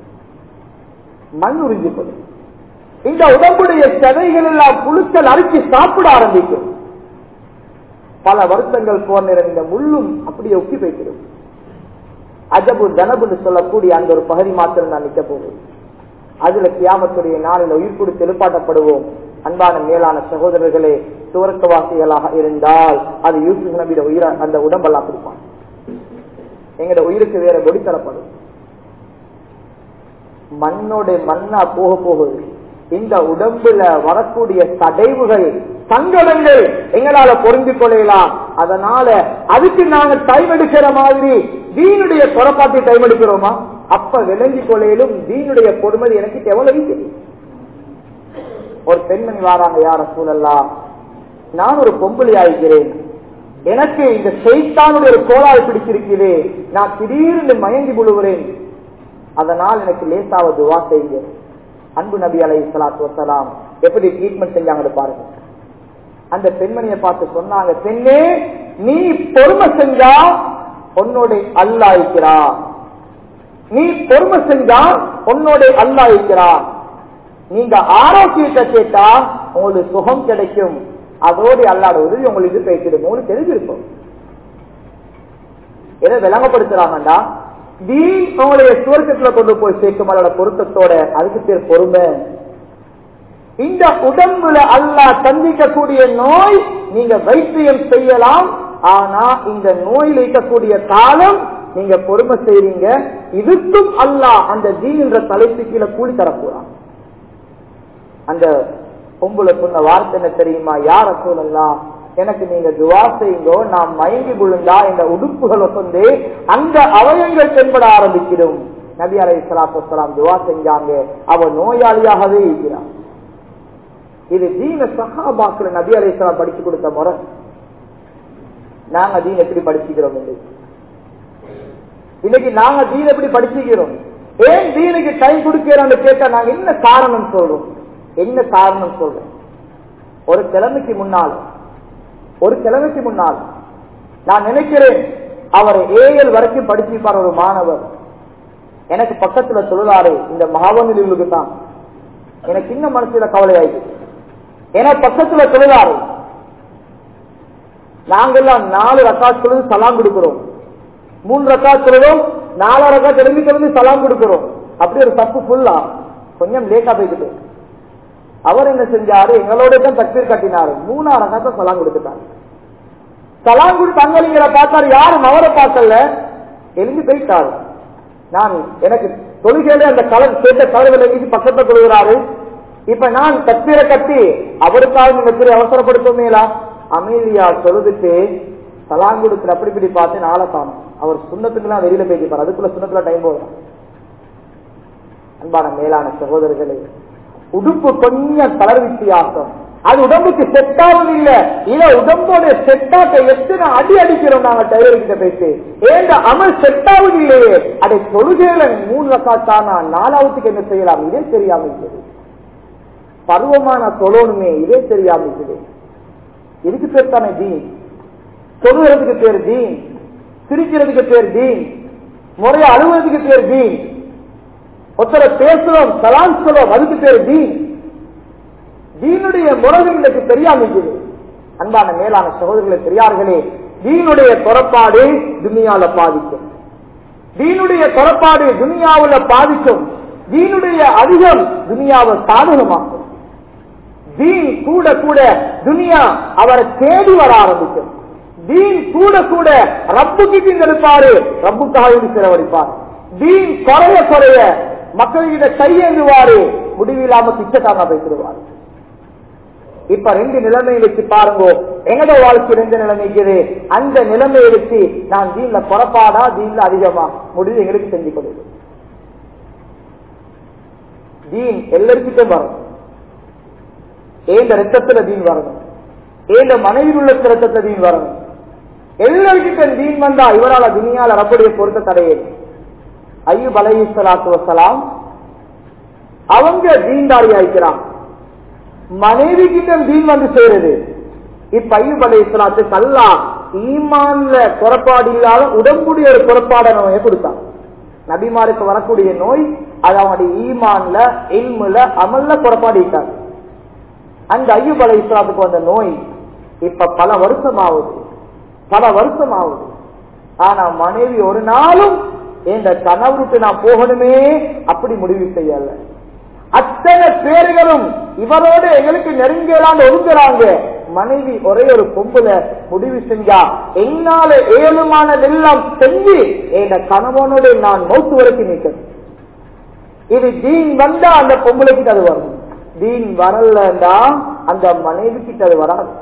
A: மண் உறிஞ்சு கொள்ளும் இந்த உடம்புடைய சதைகள் எல்லாம் புழுக்கள் அரிச்சு சாப்பிட ஆரம்பிக்கும் பல வருஷங்கள் போன இந்த முள்ளும் அப்படியே ஒக்கி வைக்கிறோம் அஜபு தனபுன்னு சொல்லக்கூடிய அந்த ஒரு பகுதி மாத்திரம் நான் நிக்க போகுது அதுல கியாமத்துடைய நாளில் உயிர் கொடுத்து எழுப்பாட்டப்படுவோம் அன்பான மேலான சகோதரர்களே சுவர்க்கவாசிகளாக இருந்தால் அது யூசுப் நபியோட உயிர அந்த உடம்பெல்லாம் கொடுப்பான் எங்கட உயிருக்கு வேற கொடி தரப்படும் மண்ணோட மண்ணா போக போகுது இந்த உடம்புல வரக்கூடிய தடைவுகள் சங்கடங்கள் எங்களால பொருந்து கொள்ளலாம் அதனால அதுக்கு நாங்க டைம் எடுக்கிற மாதிரி தீனுடைய புறப்பாட்டை டைம் எடுக்கிறோமா அப்ப விளங்கி கொள்ளையிலும் தீனுடைய பொறுமதி எனக்கு எவ்வளவு தெரியும் ஒரு பெண்மணி வாராங்க யார சூழல்லாம் நான் ஒரு பொம்பளை ஆகிறேன் எனக்கு இந்த செய்தானுடைய ஒரு கோளாறு பிடிச்சிருக்கிறேன் நான் திடீர்னு மயங்கி முழுகிறேன் அதனால் எனக்கு லேசாவ துவா செய்யுங்க அன்பு நபி அலை சலாத்து வசலாம் எப்படி ட்ரீட்மெண்ட் செஞ்சாங்கன்னு பாருங்க அந்த பெண்மணியை பார்த்து சொன்னாங்க பெண்ணே நீ பொறுமை செஞ்சா உன்னோட அல்லா இருக்கிறா நீ பொறுமை செஞ்சா உன்னோட அல்லா இருக்கிறா நீங்க ஆரோக்கியத்தை கேட்டா உங்களுக்கு சுகம் கிடைக்கும் அதோடு அல்லாட உதவி உங்களுக்கு பேசிடும் உங்களுக்கு தெரிஞ்சிருக்கும் எதை விளங்கப்படுத்துறாங்கடா தீன் உங்களுடைய சுவர்க்கத்துல கொண்டு போய் சேர்க்கும் அதோட பொருத்தத்தோட அதுக்கு பேர் பொறுமை இந்த உடம்புல அல்லா சந்திக்கக்கூடிய நோய் நீங்க வைத்தியம் செய்யலாம் ஆனா இந்த நோயில் இருக்கக்கூடிய காலம் நீங்க பொறுமை செய்றீங்க இதுக்கும் அல்லாஹ் அந்த தீன் என்ற தலைப்பு கீழே கூலி தரப்போறான் அந்த பொம்பளை சொன்ன வார்த்தை என்ன தெரியுமா யார சொல்லலாம் எனக்கு நீங்க துவா செய்யுங்கோ நான் மயங்கி விழுந்தா இந்த உடுப்புகளை வந்து அந்த அவயங்கள் தென்பட ஆரம்பிக்கிறோம் நபி அலை சலாத்து துவா செஞ்சாங்க அவ நோயாளியாகவே இருக்கிறான் இது தீன சஹாபாக்குல நபி அலை படிச்சு கொடுத்த முறை நாங்க தீன் எப்படி படிச்சுக்கிறோம் இன்னைக்கு இன்னைக்கு நாங்க தீன் எப்படி படிச்சுக்கிறோம் ஏன் தீனுக்கு டைம் கொடுக்கிறோம்னு கேட்டா நாங்க என்ன காரணம் சொல்றோம் என்ன காரணம் சொல்றேன் ஒரு கிழமைக்கு முன்னால் ஒரு கிழமைக்கு முன்னால் நான் நினைக்கிறேன் அவர் ஏஎல் வரைக்கும் படிச்சிருப்பார் ஒரு மாணவர் எனக்கு பக்கத்துல தொழிலாறு இந்த மகாவனிலுக்கு தான் எனக்கு இன்னும் மனசுல கவலை ஆயிடுச்சு ஏன்னா பக்கத்துல தொழிலாறு நாங்கெல்லாம் நாலு ரக்கா தொழுது சலாம் கொடுக்கிறோம் மூணு ரக்கா தொழுதும் நாலு ரக்கா திரும்பி திரும்பி சலாம் கொடுக்கிறோம் அப்படி ஒரு தப்பு ஃபுல்லா கொஞ்சம் லேட்டா போய்கிட்டு அவர் என்ன செஞ்சாரு எங்களோட தான் தக்பீர் கட்டினாரு மூணாறு ரக்கா சலாம் கொடுத்துட்டாரு சலாம் கொடுத்து அங்கலிங்கிற பார்த்தாரு யாரும் அவரை பார்க்கல எழுந்து போயிட்டாரு நான் எனக்கு தொழுகையில அந்த கலர் கேட்ட கலர் விலகி பக்கத்துல கொள்கிறாரு இப்ப நான் தப்பீரை கட்டி அவருக்காக நீங்க திரு அவசரப்படுத்துமேலா அமைதியா சொல்லுதுட்டு சலாம் கொடுத்து அப்படி இப்படி பார்த்து நாளை காணும் அவர் சுண்ணத்துக்குலாம் வெளியில போயிருப்பார் அதுக்குள்ள சுண்ணத்துல டைம் போதும் அன்பான மேலான சகோதரர்களே உடுப்பு கொஞ்சம் கலர் வித்தியாசம் அது உடம்புக்கு செட் ஆகும் இல்ல இத உடம்போட செட்டாக்க எத்தனை அடி அடிக்கிறோம் நாங்க டைலர் கிட்ட பேசி ஏங்க அமல் செட் ஆகும் இல்லையே அதை தொழுகையில மூணு ரக்காத்தானா நாலாவதுக்கு என்ன செய்யலாம் இதே தெரியாம இருக்குது பருவமான தொழணுமே இதே தெரியாம இருக்குது இதுக்கு பேர் தானே தீன் தொழுகிறதுக்கு பேர் தீன் சிரிக்கிறதுக்கு பேர் தீன் முறைய அழுவதுக்கு பேர் தீன் ஒருத்தரை பேசுறோம் சலாம் சொல்றோம் அதுக்கு பேர் தீன் தீனுடைய முறைகளுக்கு தெரியாம இருக்குது அன்பான மேலான சகோதரர்களை பெரியார்களே தீனுடைய புறப்பாடு துனியால பாதிக்கும் தீனுடைய புறப்பாடு துனியாவுல பாதிக்கும் தீனுடைய அதிகம் துனியாவை சாதகமாக்கும் தீன் கூட கூட துனியா அவரை தேடி வர ஆரம்பிக்கும் தீன் கூட கூட ரப்புக்கு எடுப்பாரு ரப்புக்காக செலவழிப்பார் தீன் குறைய குறைய மக்கள்கிட்ட கையேந்துவாரு முடிவில்லாம பிச்சைக்காரனா பேசிடுவாரு இப்ப ரெண்டு நிலைமையை வச்சு பாருங்க எங்கட வாழ்க்கை ரெண்டு நிலைமைக்குது அந்த நிலைமையை வச்சு நான் தீன்ல புறப்பாடா தீன்ல அதிகமா முடிவு எங்களுக்கு செஞ்சு கொடுது தீன் எல்லாருக்கிட்டும் வரும் ஏந்த ரத்தத்துல தீன் வரணும் ஏந்த மனைவி உள்ள ரத்தத்துல தீன் வரணும் எல்லாருக்கிட்ட தீன் வந்தா இவரால துணியால ரப்புடைய பொருத்த தடையே ஐயூப் அலை சலாத்து வசலாம் அவங்க தீன்தாரி ஆயிக்கிறான் மனைவி கிட்ட தீன் வந்து சேருது இப்ப ஐயூப் அலை இஸ்லாத்து கல்லா ஈமான்ல குறப்பாடு இல்லாத உடம்புடைய ஒரு குறப்பாட நோயை கொடுத்தான் நபிமாருக்கு வரக்கூடிய நோய் அது அவனுடைய ஈமான்ல இல்முல அமல்ல குறப்பாடு இருக்காது அந்த ஐயூப் அலை இஸ்லாத்துக்கு வந்த நோய் இப்ப பல வருஷம் ஆகுது பல வருஷம் ஆகுது ஆனா மனைவி ஒரு நாளும் இந்த கணவருக்கு நான் போகணுமே அப்படி முடிவு செய்யல அத்தனை பேர்களும் இவரோடு எங்களுக்கு நெருங்கலான்னு ஒதுக்குறாங்க மனைவி ஒரே ஒரு பொம்புல முடிவு செஞ்சா என்னால ஏழுமானதெல்லாம் செஞ்சு என் கணவனோட நான் மௌத்து வரைக்கும் நிற்கிறேன் இது தீன் வந்தா அந்த பொம்பளைக்கு அது வரும் தீன் வரலன்னா அந்த மனைவி கிட்ட அது வராது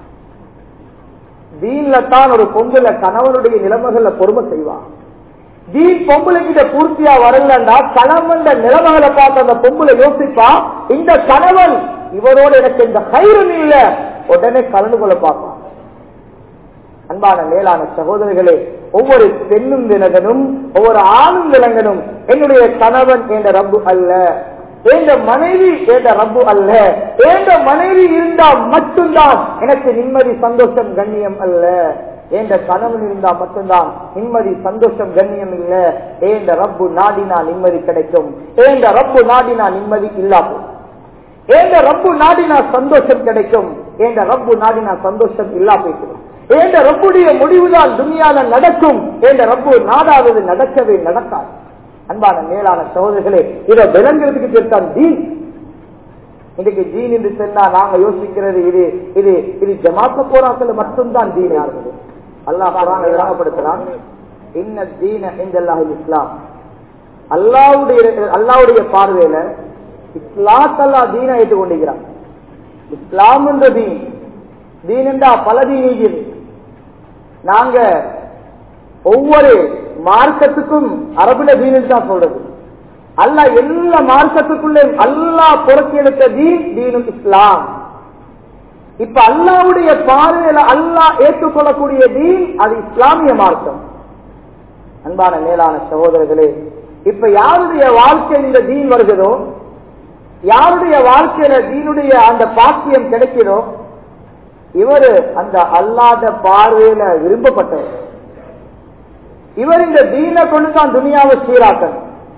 A: தீன்ல தான் ஒரு பொம்புல கணவனுடைய நிலைமைகள்ல பொறுமை செய்வான் தீன் பொம்பளை கிட்ட பூர்த்தியா வரலன்னா கணவன் நிலைமைகளை பார்த்து அந்த பொம்பளை யோசிப்பா இந்த கணவன் இவரோட எனக்கு இந்த கயிறும் இல்ல உடனே கலந்து கொள்ள பார்ப்பான் அன்பான மேலான சகோதரர்களே ஒவ்வொரு பெண்ணும் விலகனும் ஒவ்வொரு ஆணும் விலங்கனும் என்னுடைய கணவன் என்ற ரப்பு அல்ல என்ற மனைவி என்ற ரப்பு அல்ல என்ற மனைவி இருந்தா மட்டும்தான் எனக்கு நிம்மதி சந்தோஷம் கண்ணியம் அல்ல என்ற கணவன் இருந்தா மட்டும்தான் நிம்மதி சந்தோஷம் கண்ணியம் இல்ல ஏந்த ரப்பு நாடினா நிம்மதி கிடைக்கும் ஏந்த ரப்பு நாடினா நிம்மதி இல்லாமல் ஏந்த ரப்பு நாடினா சந்தோஷம் கிடைக்கும் ஏந்த ரப்பு நாடினா சந்தோஷம் இல்லா போய்க்கிறோம் ஏந்த ரப்புடைய முடிவுதான் துணியால நடக்கும் ஏந்த ரப்பு நாடாவது நடக்கவே நடக்காது அன்பான மேலான சகோதரர்களே இதை விளங்குறதுக்கு பேர்தான் தீன் இன்னைக்கு தீன் என்று சொன்னா நாங்க யோசிக்கிறது இது இது இது ஜமாத்த போராக்கள் மட்டும்தான் தீன் யாருது அல்லாஹ் குரான் விளங்கப்படுத்துறான் இன்ன தீன இந்தல்லாஹில் இஸ்லாம் அல்லாவுடைய அல்லாவுடைய பார்வையில இஸ்லாத்தல்லா தீன ஏற்றுக்கொண்டிருக்கிறான் இஸ்லாம் என்ற தீன் தீன் என்றா பல தீன் இருக்குது. நாங்க ஒவ்வொரு மார்க்கத்துக்கும் அரபுல தீன் தான் சொல்றது அல்லாஹ் எல்லா மார்க்கத்துக்குள்ளே அல்லாஹ் புறக்கி எடுத்த தீன் தீனும் இஸ்லாம் இப்ப அல்லாவுடைய பார்வையில அல்லாஹ் ஏற்றுக்கொள்ளக்கூடிய தீன் அது இஸ்லாமிய மார்க்கம் அன்பான மேலான சகோதரர்களே இப்ப யாருடைய வாழ்க்கை இந்த தீன் வருகிறதோ யாருடைய வாழ்க்கையில தீனுடைய அந்த பாக்கியம் கிடைக்கிறதோ இவர் அந்த அல்லாத பார்வையில விரும்பப்பட்டவர் இவர் இந்த தீனை கொண்டுதான் துனியாவை சீராக்கணும்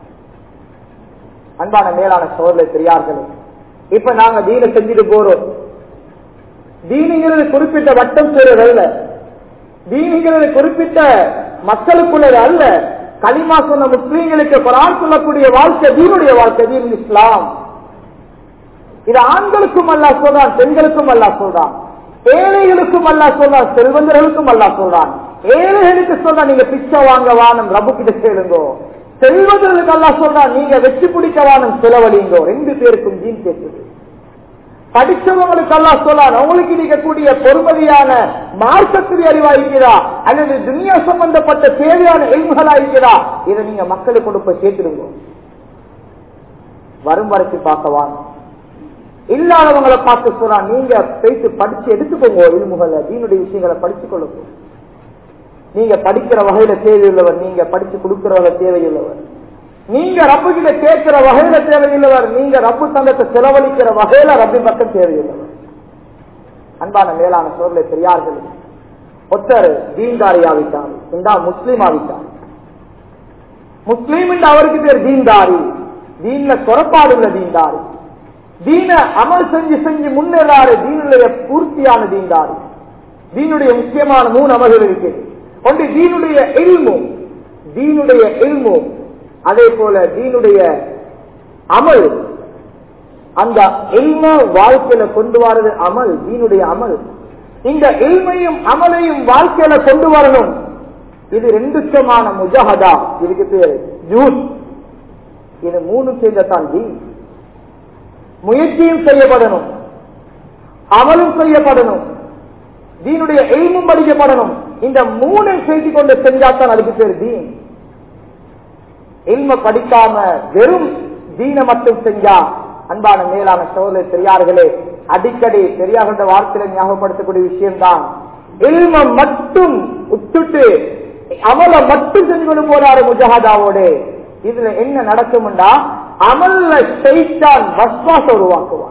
A: அன்பான மேலான சோதனை பெரியார்களே இப்ப நாங்க தீனை செஞ்சுட்டு போறோம் தீனிங்கிறது குறிப்பிட்ட வட்டம் செய்வது அல்ல தீனிங்கிறது குறிப்பிட்ட மக்களுக்குள்ளது அல்ல களிமா சொன்ன முஸ்லீம்களுக்கு குரான் சொல்லக்கூடிய வாழ்க்கை தீனுடைய வாழ்க்கை தீன் இஸ்லாம் இது ஆண்களுக்கும் அல்லா சொல்றான் பெண்களுக்கும் அல்லா சொல்றான் ஏழைகளுக்கும் அல்லா சொல்றான் செல்வந்தர்களுக்கும் அல்லா சொல்றான் ஏழைகளுக்கு சொல்றான் நீங்க பிச்சை வாங்க வானம் ரப்பு கிட்ட கேளுங்கோ செல்வந்தர்களுக்கு அல்லா சொல்றான் நீங்க வெற்றி பிடிக்க வானம் செலவழிங்கோ ரெண்டு பேருக்கும் ஜீன் கேட்குது படிச்சவங்களுக்கு எல்லாம் சொல்லலாம் உங்களுக்கு இருக்கக்கூடிய பொறுமதியான மார்க்கத்துடைய அறிவாயிருக்கிறா அல்லது துனியா சம்பந்தப்பட்ட தேவையான எல்முகளா இருக்கிறா இதை நீங்க மக்களுக்கு கொண்டு போய் சேர்த்துடுங்க வரும் வரைக்கும் பார்க்கவான் இல்லாதவங்களை பார்த்து சொல்றா நீங்க போயிட்டு படிச்சு எடுத்துக்கோங்க எல்முகளை தீனுடைய விஷயங்களை படிச்சு கொள்ளுங்க நீங்க படிக்கிற வகையில தேவையுள்ளவர் நீங்க படிச்சு கொடுக்கிற வகை தேவையுள்ளவர் நீங்க ரப்பு கிட்ட கேட்கிற வகையில தேவையுள்ளவர் நீங்க ரப்பு தந்தத்தை செலவழிக்கிற வகையில ரப்பி பக்கம் தேவையுள்ளவர் அன்பான மேலான சோர்ல பெரியார்கள் ஒத்தர் தீன்தாரி ஆவிட்டார் இந்தா முஸ்லீம் ஆவிட்டார் முஸ்லீம் என்று அவருக்கு பேர் தீன்தாரி தீன்ல குறப்பாடு உள்ள தீன்தாரி தீன அமல் செஞ்சு செஞ்சு முன்னேறாரு தீனுடைய பூர்த்தியான தீன்தாரி தீனுடைய முக்கியமான மூணு அமல்கள் இருக்கிறது ஒன்று தீனுடைய எல்மு தீனுடைய எல்மு அதே போல தீனுடைய அமல் அந்த எல்ம வாழ்க்கையில கொண்டு வரது அமல் தீனுடைய அமல் இந்த எல்மையும் அமலையும் வாழ்க்கையில கொண்டு வரணும் இது ரெண்டுக்கமான முஜஹதா இதுக்கு பேரு ஜூஸ் இது மூணு சேர்ந்ததான் தீன் முயற்சியும் செய்யப்படணும் அமலும் செய்யப்படணும் தீனுடைய எய்மும் படிக்கப்படணும் இந்த மூணை செய்து கொண்டு செஞ்சாத்தான் அதுக்கு பேர் தீன் இல்ம படிக்காம வெறும் தீன மட்டும் செஞ்சா அன்பான மேலான சோதனை பெரியார்களே அடிக்கடி பெரியார்கள வார்த்தையில ஞாபகப்படுத்தக்கூடிய விஷயம்தான் இல்ம மட்டும் விட்டுட்டு அமல மட்டும் செஞ்சு கொண்டு போறாரு முஜஹாதாவோட இதுல என்ன நடக்கும்டா அமல்ல செய்தான் வஸ்வாச உருவாக்குவான்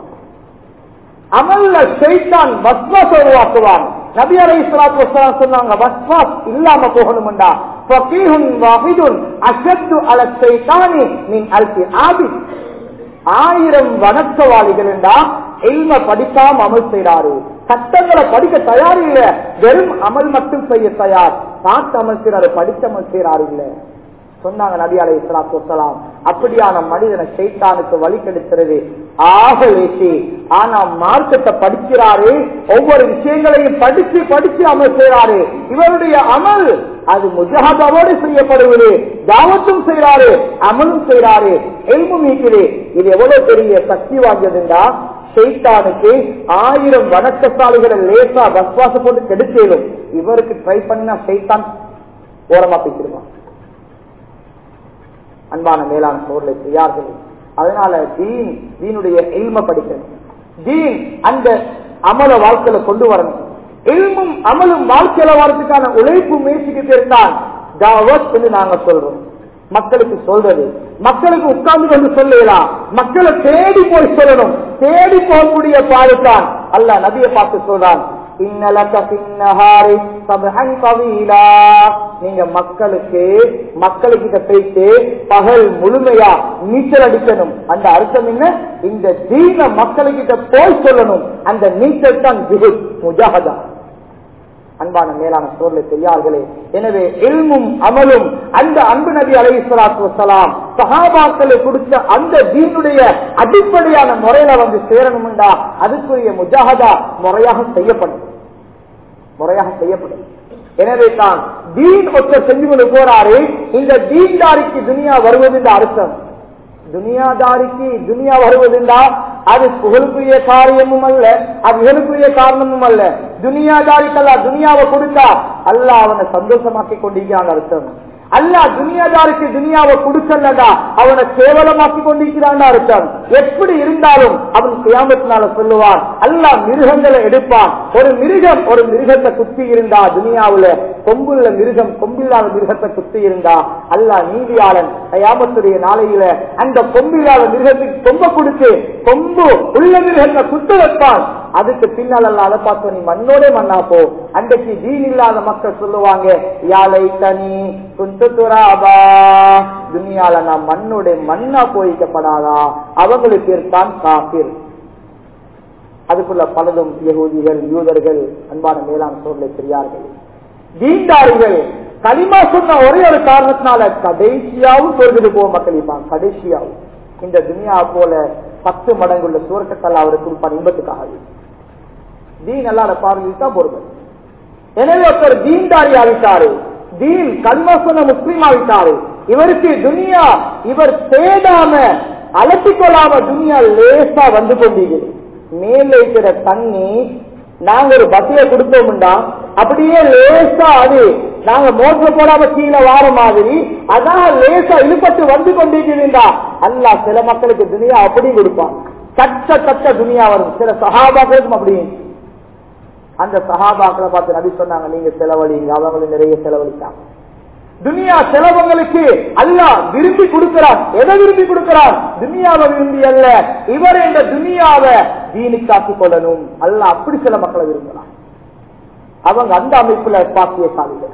A: அமல்ல செய்தான் வஸ்வாச உருவாக்குவான் நபி அலை இஸ்லாத்து வஸ்லாம் சொன்னாங்க வஸ்வாஸ் இல்லாம போகணும்டா ஃபகீஹுன் வாஹிதுன் அஷத்து அல ஷைத்தானி மின் அல்பி ஆபித் ஆயிரம் வணக்கவாளிகள் என்றா எல்ம படிக்காம அமல் செய்யறாரு சட்டங்களை படிக்க தயார் இல்ல வெறும் அமல் மட்டும் செய்ய தயார் பார்த்து அமல் செய்யறாரு படிச்ச அமல் செய்யறாரு இல்ல சொன்னாங்க நபி அலை இஸ்லாத்து வசலாம் அப்படியான மனிதனை சைத்தானுக்கு வழி கெடுக்கிறது ஆக லேசி ஆனா மார்க்கத்தை படிக்கிறாரு ஒவ்வொரு விஷயங்களையும் படிச்சு படிச்சு அமல் செய்யறாரு இவருடைய அமல் அது முஜாதாவோடு செய்யப்படுவது தாவத்தும் செய்யறாரு அமலும் செய்யறாரு எல்மும் நீக்குது இது எவ்வளவு பெரிய சக்தி வாங்கியதுண்டா ஷெய்தானுக்கு ஆயிரம் வணக்கசாலிகளை லேசா பஸ்வாச போட்டு கெடுத்தேலும் இவருக்கு ட்ரை பண்ணா ஷெய்தான் ஓரமா பேசிடுவான் அன்பான மேலான சோர்லை செய்யார்கள் அதனால தீன் தீனுடைய எல்ம படிக்கணும் தீன் அந்த அமல வாழ்க்கையில கொண்டு வரணும் எல்மும் அமலும் வாழ்க்கையில வரதுக்கான உழைப்பு முயற்சிக்கிட்டு இருந்தால் தாவத் என்று நாங்க சொல்றோம் மக்களுக்கு சொல்றது மக்களுக்கு உட்கார்ந்து கொண்டு சொல்லலாம் மக்களை தேடி போய் சொல்லணும் தேடி போகக்கூடிய பாடுதான் அல்ல நபியை பார்த்து சொல்றான் நீங்க மக்களுக்கு மக்களுக்கிட்ட போயிட்டு பகல் முழுமையா நீச்சல் அடிக்கணும் அந்த அர்த்தம் என்ன இந்த தீன மக்களுக்கிட்ட போய் சொல்லணும் அந்த நீச்சல் தான் ஜிஹுத் முஜாஹதா அன்பான மேலான சோர்ல பெரியார்களே எனவே எல்மும் அமலும் அந்த அன்பு நபி அலை சலாத்து வசலாம் சகாபாக்களை கொடுத்த அந்த தீனுடைய அடிப்படையான முறையில வந்து சேரணும்டா அதுக்குரிய முஜாஹதா முறையாக செய்யப்படும் முறையாக செய்யப்படும் எனவே தான் தீன் ஒருத்தர் செஞ்சு கொண்டு போறாரு இந்த தீன்தாரிக்கு துனியா வருவது இந்த அர்த்தம் துனியாதாரிக்கு துனியா வருவதுண்டா அது புகழுக்குரிய காரியமும் அல்ல அது இகழுக்குரிய காரணமும் அல்ல துனியாதாரிக்கல்லா துனியாவை கொடுத்தா அல்ல அவனை சந்தோஷமாக்கி கொண்டிருக்கிறான் அர்த்தம் அல்லா துனியாதாருக்கு துனியாவை கொடுக்கலடா அவனை கேவலமாக்கி கொண்டிருக்கிறான் அர்த்தம் எப்படி இருந்தாலும் அவன் கியாமத்தினால சொல்லுவான் அல்லா மிருகங்களை எடுப்பான் ஒரு மிருகம் ஒரு மிருகத்தை குத்தி இருந்தா துனியாவுல கொம்புள்ள மிருகம் கொம்பில்லாத மிருகத்தை குத்தி இருந்தா அல்லா நீதியாளன் கயாமத்துடைய நாளையில அந்த கொம்பில்லாத மிருகத்துக்கு கொம்ப கொடுத்து கொம்பு உள்ள மிருகத்தை குத்த வைப்பான் அதுக்கு பின்னால் அல்ல அதை பார்த்து நீ மண்ணோட மண்ணா போ அன்றைக்கு தீன் இல்லாத மக்கள் சொல்லுவாங்க யாழை தனி குந்துராபா துனியால நான் மண்ணோட மண்ணா போயிக்கப்படாதா அவங்களுக்கு இருக்கான் காபிர் அதுக்குள்ள பலதும் யகூதிகள் யூதர்கள் அன்பான மேலாண் சூழலை பெரியார்கள் தீண்டார்கள் களிமா சொன்ன ஒரே ஒரு காரணத்தினால கடைசியாவும் சொல்லிட்டு போவோம் மக்கள் இருப்பான் கடைசியாவும் இந்த துனியா போல பத்து மடங்குள்ள சுவர்க்கத்தல் அவருக்கு கொடுப்பான் இன்பத்துக்காக தீன் அல்லாத பார்வையில் தான் பொறுமை எனவே ஒருத்தர் தீன்தாரி ஆகிட்டாரு தீன் கல்மசன முஸ்லீம் ஆகிட்டாரு இவருக்கு துனியா இவர் தேடாம அலட்டிக் கொள்ளாம துனியா லேசா வந்து கொண்டிருக்கிறது மேல இருக்கிற தண்ணி நாங்க ஒரு பஸ்ஸில கொடுத்தோம்டா அப்படியே லேசா அது நாங்க மோட்டர் போடாம கீழே வார மாதிரி அதான் லேசா இழுப்பட்டு வந்து கொண்டிருக்கிறீண்டா அல்ல சில மக்களுக்கு துனியா அப்படி கொடுப்பான் கச்ச கச்ச துனியா வரும் சில சகாபாக்களுக்கும் அப்படி அந்த சகாபாக்களை பார்த்து நபி சொன்னாங்க நீங்க செலவழிங்க அவங்களும் நிறைய செலவழித்தாங்க துனியா செலவங்களுக்கு அல்ல விரும்பி கொடுக்கிறார் எதை விரும்பி கொடுக்கிறார் துனியாவை விரும்பி அல்ல இவர் இந்த துனியாவை தீனுக்காக்கிக் கொள்ளணும் அல்ல அப்படி சில மக்களை விரும்பலாம் அவங்க அந்த அமைப்புல பாக்கிய சாதிகள்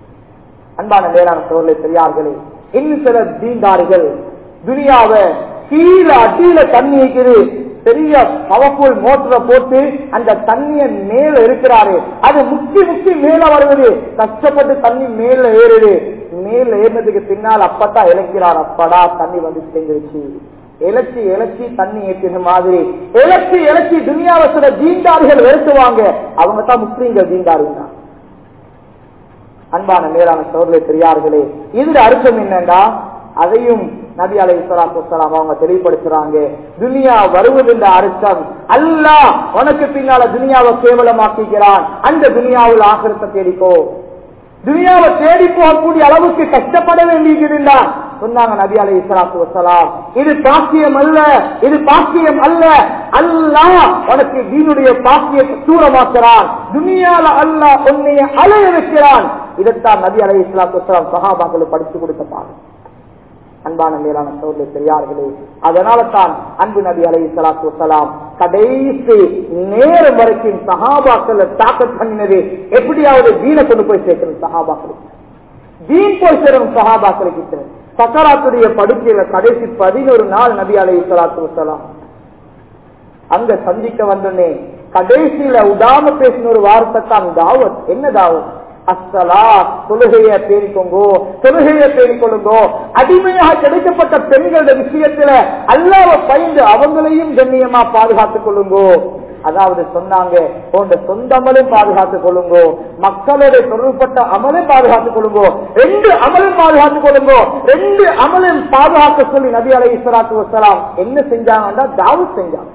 A: அன்பான மேலான சோழலை பெரியார்களே இன்னும் சில தீண்டாரிகள் துனியாவை கீழே அடியில தண்ணி வைக்கிறது பெரிய பவர்ஃபுல் மோட்டரை போட்டு அந்த தண்ணிய மேல இருக்கிறாரு அது முக்கி முக்கி மேல வருவது கஷ்டப்பட்டு தண்ணி மேல ஏறுது மேல ஏறினதுக்கு பின்னால் அப்பதான் இழைக்கிறார் அப்படா தண்ணி வந்து சேர்ந்துருச்சு இலச்சி இலச்சி தண்ணி ஏற்றின மாதிரி இலச்சி இலச்சி துனியாவை சில தீண்டாரிகள் வெறுத்துவாங்க அவங்க தான் முஸ்லீம்கள் தீண்டாரிங்க அன்பான மேலான சோழலை பெரியார்களே இதுல அர்த்தம் என்னண்டா அதையும் நபி அலை இஸ்லாத்துலாம் அவங்க தெளிவுபடுத்துறாங்க துனியா வருவது என்ற அர்த்தம் அல்ல உனக்கு பின்னால துனியாவை கேவலமாக்குகிறான் அந்த துனியாவில் ஆக்கிரத்தை தேடிக்கோ துனியாவை தேடி போகக்கூடிய அளவுக்கு கஷ்டப்பட வேண்டியிருந்தான் சொன்னாங்க நபி அலை இஸ்லாத்து வசலாம் இது பாக்கியம் அல்ல இது பாக்கியம் அல்ல அல்லா உனக்கு தீனுடைய பாக்கியத்தை தூரமாக்குறான் துனியால அல்லா உன்னைய அலைய வைக்கிறான் இதைத்தான் நபி அலை இஸ்லாத்து வசலாம் சஹாபாக்களுக்கு படித்து கொடுத்த பாடம் அன்பான மேலான சோழலை பெரியார்களே அதனால தான் அன்பு நபி அலை சலாத்து வலாம் கடைசி நேரம் வரைக்கும் சஹாபாக்கள் தாக்கத் பண்ணினது எப்படியாவது தீன கொண்டு போய் சேர்க்கணும் சஹாபாக்களுக்கு தீன் போய் சேரணும் சஹாபாக்களுக்கு சக்கராத்துடைய படுக்கையில கடைசி பதினோரு நாள் நபி அலை சலாத்து வலாம் அங்க சந்திக்க வந்தோடனே கடைசியில உடாம பேசின ஒரு வார்த்தை தான் தாவத் என்ன தாவத் அஸ்ஸலா தொழுகைய பேணிக்கோங்கோ தொழுகைய பேணிக்கொள்ளுங்கோ அடிமையாக கிடைக்கப்பட்ட பெண்களுடைய விஷயத்துல அல்லாவ பயந்து அவங்களையும் கண்ணியமா பாதுகாத்துக் கொள்ளுங்கோ அதாவது சொன்னாங்க போன்ற சொந்த அமலும் பாதுகாத்துக் கொள்ளுங்கோ மக்களுடைய தொடர்பட்ட அமலும் பாதுகாத்துக் கொள்ளுங்கோ ரெண்டு அமலும் பாதுகாத்துக் கொள்ளுங்கோ ரெண்டு அமலும் பாதுகாக்க சொல்லி நபி அலை இஸ்லாத்து வசலாம் என்ன செஞ்சாங்கன்னா தாவத் செஞ்சாங்க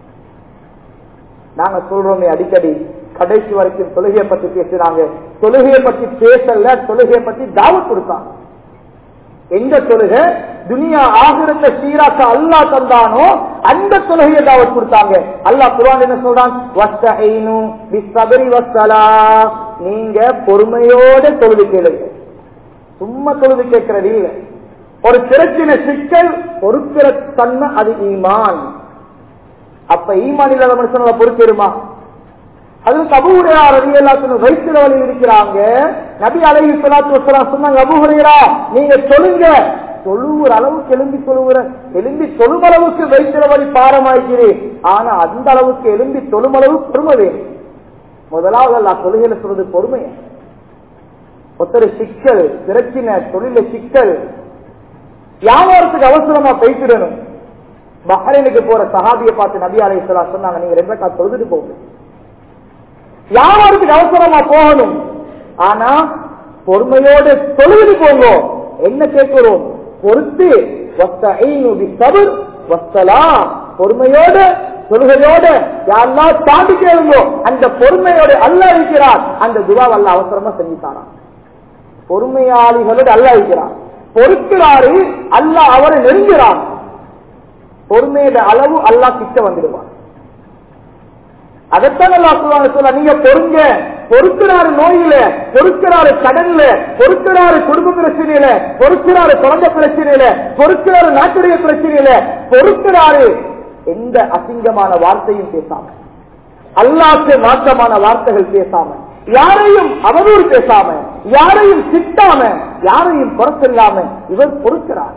A: நாங்க சொல்றோமே அடிக்கடி கடைசி வரைக்கும் தொழுகையை பத்தி பேசுறாங்க தொழுகையை பத்தி பேசல தொழுகையை பத்தி தாவத் கொடுத்தாங்க எந்த தொழுகை துனியா ஆகிரத்த சீராக்க அல்லா தந்தானோ அந்த தொழுகையை தாவத் கொடுத்தாங்க அல்லாஹ் குரான் என்ன சொல்றான் வஸ்தஹீனு பிஸ்ஸப்ரி வஸ்ஸலா நீங்க பொறுமையோட தொழுது கேளுங்க சும்மா தொழுது கேட்கறது இல்ல ஒரு பிரச்சனை சிக்கல் பொறுக்கிற தன்மை அது ஈமான் அப்ப ஈமான் இல்லாத மனுஷனால பொறுத்திருமா அது அபுஹுரையா ரவி எல்லாத்தினும் வயிற்று வழியில் இருக்கிறாங்க நபி அலைஹி ஸலாத்து வஸலாம் சொன்னாங்க அபுஹுரையா நீங்க சொல்லுங்க தொழுவுற அளவுக்கு எலும்பி தொழுவுற எலும்பி தொழும் அளவுக்கு வயிற்று வழி பாரமாகிறேன் ஆனா அந்த அளவுக்கு எலும்பி தொழும் அளவு பொறுமை வேணும் முதலாவது அல்ல தொழுகையில சொல்றது பொறுமை ஒருத்தர் சிக்கல் பிரச்சினை தொழில சிக்கல் வியாபாரத்துக்கு அவசரமா பேசிடணும் பஹ்ரைனுக்கு போற சஹாபியை பார்த்து நபி அலை சொன்னாங்க நீங்க ரெண்டு கால் தொழுதுட்டு போங்க வியாபாரத்துக்கு அவசரமா போகணும் ஆனா பொறுமையோடு தொழுது போங்க என்ன கேட்கிறோம் பொறுத்து வஸ்தஈனு பிஸ்ஸப்ர் வஸ்ஸலாம். பொறுமையோடு தொழுகையோடு யாரெல்லாம் தாண்டி கேளுங்கோ அந்த பொறுமையோடு அல்ல இருக்கிறார் அந்த துவா அல்ல அவசரமா செஞ்சுட்டாராம் பொறுமையாளிகளோடு அல்ல இருக்கிறார் பொறுக்கிறாரு அல்ல அவரை நெருங்கிறார் பொறுமையோட அளவு அல்லாஹ் கிட்ட வந்துடுவார் அதைத்தான் அல்லா சொல்லுவாங்க சொல்ல நீங்க பொறுங்க பொறுக்கிறாரு நோயில பொறுக்கிறாரு கடன்ல பொறுக்கிறாரு குடும்ப பிரச்சனையில பொறுக்கிறாரு குழந்தை பிரச்சனையில பொறுக்கிறாரு நாட்டுடைய பிரச்சனையில பொறுக்கிறாரு எந்த அசிங்கமான வார்த்தையும் பேசாம அல்லாக்கு மாற்றமான வார்த்தைகள் பேசாம யாரையும் அவதூறு பேசாம யாரையும் திட்டாம யாரையும் குறைச்சில்லாம இவர் பொறுக்கிறார்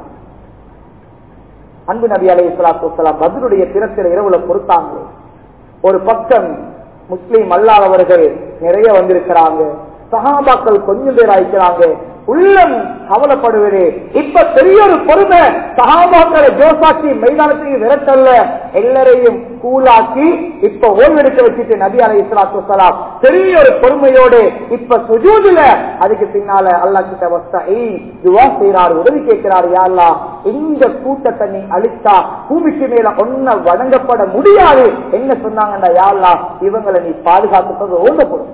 A: அன்பு நபி அலை இஸ்லாத்து பதிலுடைய தினத்தில இரவுல பொறுத்தாங்களே ஒரு பக்கம் முஸ்லீம் அல்லாதவர்கள் நிறைய வந்திருக்கிறாங்க சகாபாக்கள் கொஞ்சம் பேர் ஆயிக்கிறாங்க உள்ளம் கவலைப்படுவது இப்ப பெரிய ஒரு பொறுமை சகாபாக்களை ஜோசாக்கி மைதானத்துக்கு விரட்டல்ல எல்லாரையும் கூலாக்கி இப்ப ஓய்வெடுக்க வச்சுட்டு நபி அலை இஸ்லாத்து வலாம் பெரிய ஒரு பொறுமையோடு இப்ப சுஜூதுல அதுக்கு பின்னால அல்லா கிட்ட வஸ்தை துவா செய்யறாரு உதவி கேட்கிறாரு யாழ்லா இந்த கூட்டத்தை நீ அழித்தா பூமிக்கு மேல ஒன்ன வழங்கப்பட முடியாது என்ன சொன்னாங்கடா யாழ்லா இவங்களை நீ பாதுகாத்துறது ஓங்கப்படும்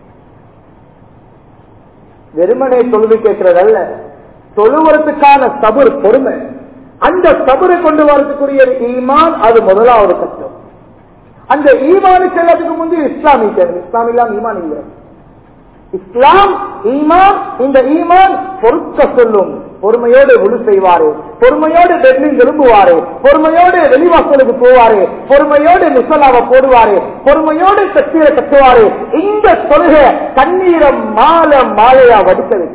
A: வெறுமனே தொழுது கேட்கிறதல்ல தொழுவதற்கான சபுர் பொறுமை அந்த சபுரை கொண்டு வரக்கூடிய ஈமான் அது முதலாவது கஷ்டம் அந்த ஈமானுக்கு எல்லாத்துக்கு முந்தைய இஸ்லாமிய தேர்வு இஸ்லாம் இல்லாம ஈமான் இல்லை இஸ்லாம் ஈமான் இந்த ஈமான் பொறுக்க சொல்லும் பொறுமையோடு உழு செய்வாரு பொறுமையோடு பெட்லிங் எழும்புவாரு பொறுமையோடு வெளிவாசலுக்கு போவாரு பொறுமையோடு முசலாவை போடுவாரு பொறுமையோடு கத்தீரை கட்டுவாரு இந்த தொழுகை கண்ணீரம் மாலை மாலையா வடிக்கிறது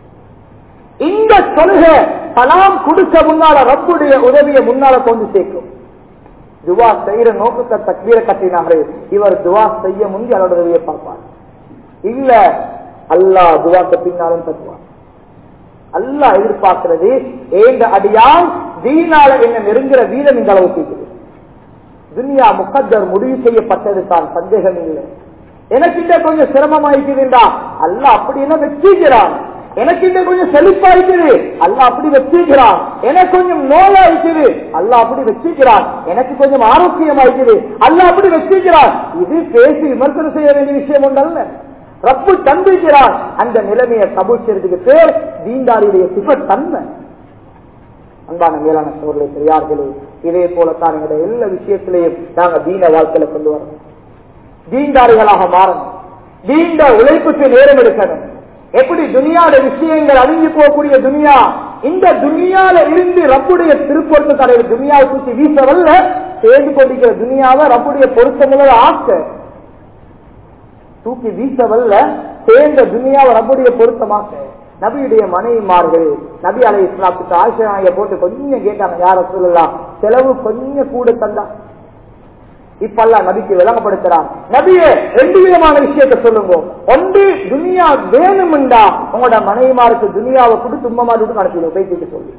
A: இந்த தொழுகை கலாம் கொடுக்க முன்னால ரப்புடைய உதவியை முன்னால கொண்டு சேர்க்கும் துவா செய்யற நோக்கத்தை தக்வீரை கட்டினாரு இவர் துவா செய்ய முந்தி அவரோட உதவியை பார்ப்பார் இல்ல அல்லாஹ் துவாக்கு பின்னாலும் தருவார் அல்லாஹ் எதிர்பார்க்கிறது ஏந்த அடியால் வீணால என்ன நெருங்குற வீதம் இந்த அளவு செய்கிறது துனியா முக்கத்தர் முடிவு செய்யப்பட்டது தான் சந்தேகம் இல்லை எனக்கு இந்த கொஞ்சம் சிரமமாயிருக்குதுண்டா அல்ல அப்படி என்ன வச்சிருக்கிறான் எனக்கு இந்த கொஞ்சம் செழிப்பா இருக்குது அல்ல அப்படி வச்சிருக்கிறான் எனக்கு கொஞ்சம் நோயா இருக்குது அல்ல அப்படி வச்சிருக்கிறான் எனக்கு கொஞ்சம் ஆரோக்கியமா இருக்குது அல்ல அப்படி வச்சிருக்கிறான் இது பேசி விமர்சனம் செய்ய வேண்டிய விஷயம் ஒன்றல்ல ரப்பு தந்திருக்கிறான் அந்த நிலைமையை கபூல் செய்யறதுக்கு பேர் தீண்டாரியுடைய சிப தன்மை அன்பான மேலான சோழர்களே பெரியார்களே இதே போலத்தான் எங்களுடைய எல்லா விஷயத்திலையும் நாங்க தீன வாழ்க்கையில கொண்டு வரணும் தீண்டாரிகளாக மாறணும் தீண்ட உழைப்புக்கு நேரம் எடுக்கணும் எப்படி துனியாட விஷயங்கள் அழிஞ்சு போகக்கூடிய துனியா இந்த துனியால இருந்து ரப்புடைய திருப்பொருத்து தலைவர் துனியாவை தூக்கி வீசவல்ல சேர்ந்து கொண்டிருக்கிற துனியாவை ரப்புடைய பொருத்தங்களோட ஆக்க தூக்கி வீசவல்ல சேர்ந்த துனியாவை ரப்புடைய பொருத்தமாக்க நபியுடைய மனைவிமார்கள் நபி அலை இஸ்லாத்துக்கு ஆசிரியை போட்டு கொஞ்சம் கேட்டாங்க யார சொல்லலாம் செலவு கொஞ்சம் கூட தந்தா இப்பெல்லாம் நபிக்கு விளங்கப்படுத்துறான் நபியே ரெண்டு விதமான விஷயத்த சொல்லுங்க ஒன்று துனியா வேணும்டா உங்களோட மனைவிமாருக்கு துனியாவை கொடுத்து உம்மமா விட்டு அனுப்பிடுவோம் பேசிட்டு சொல்லி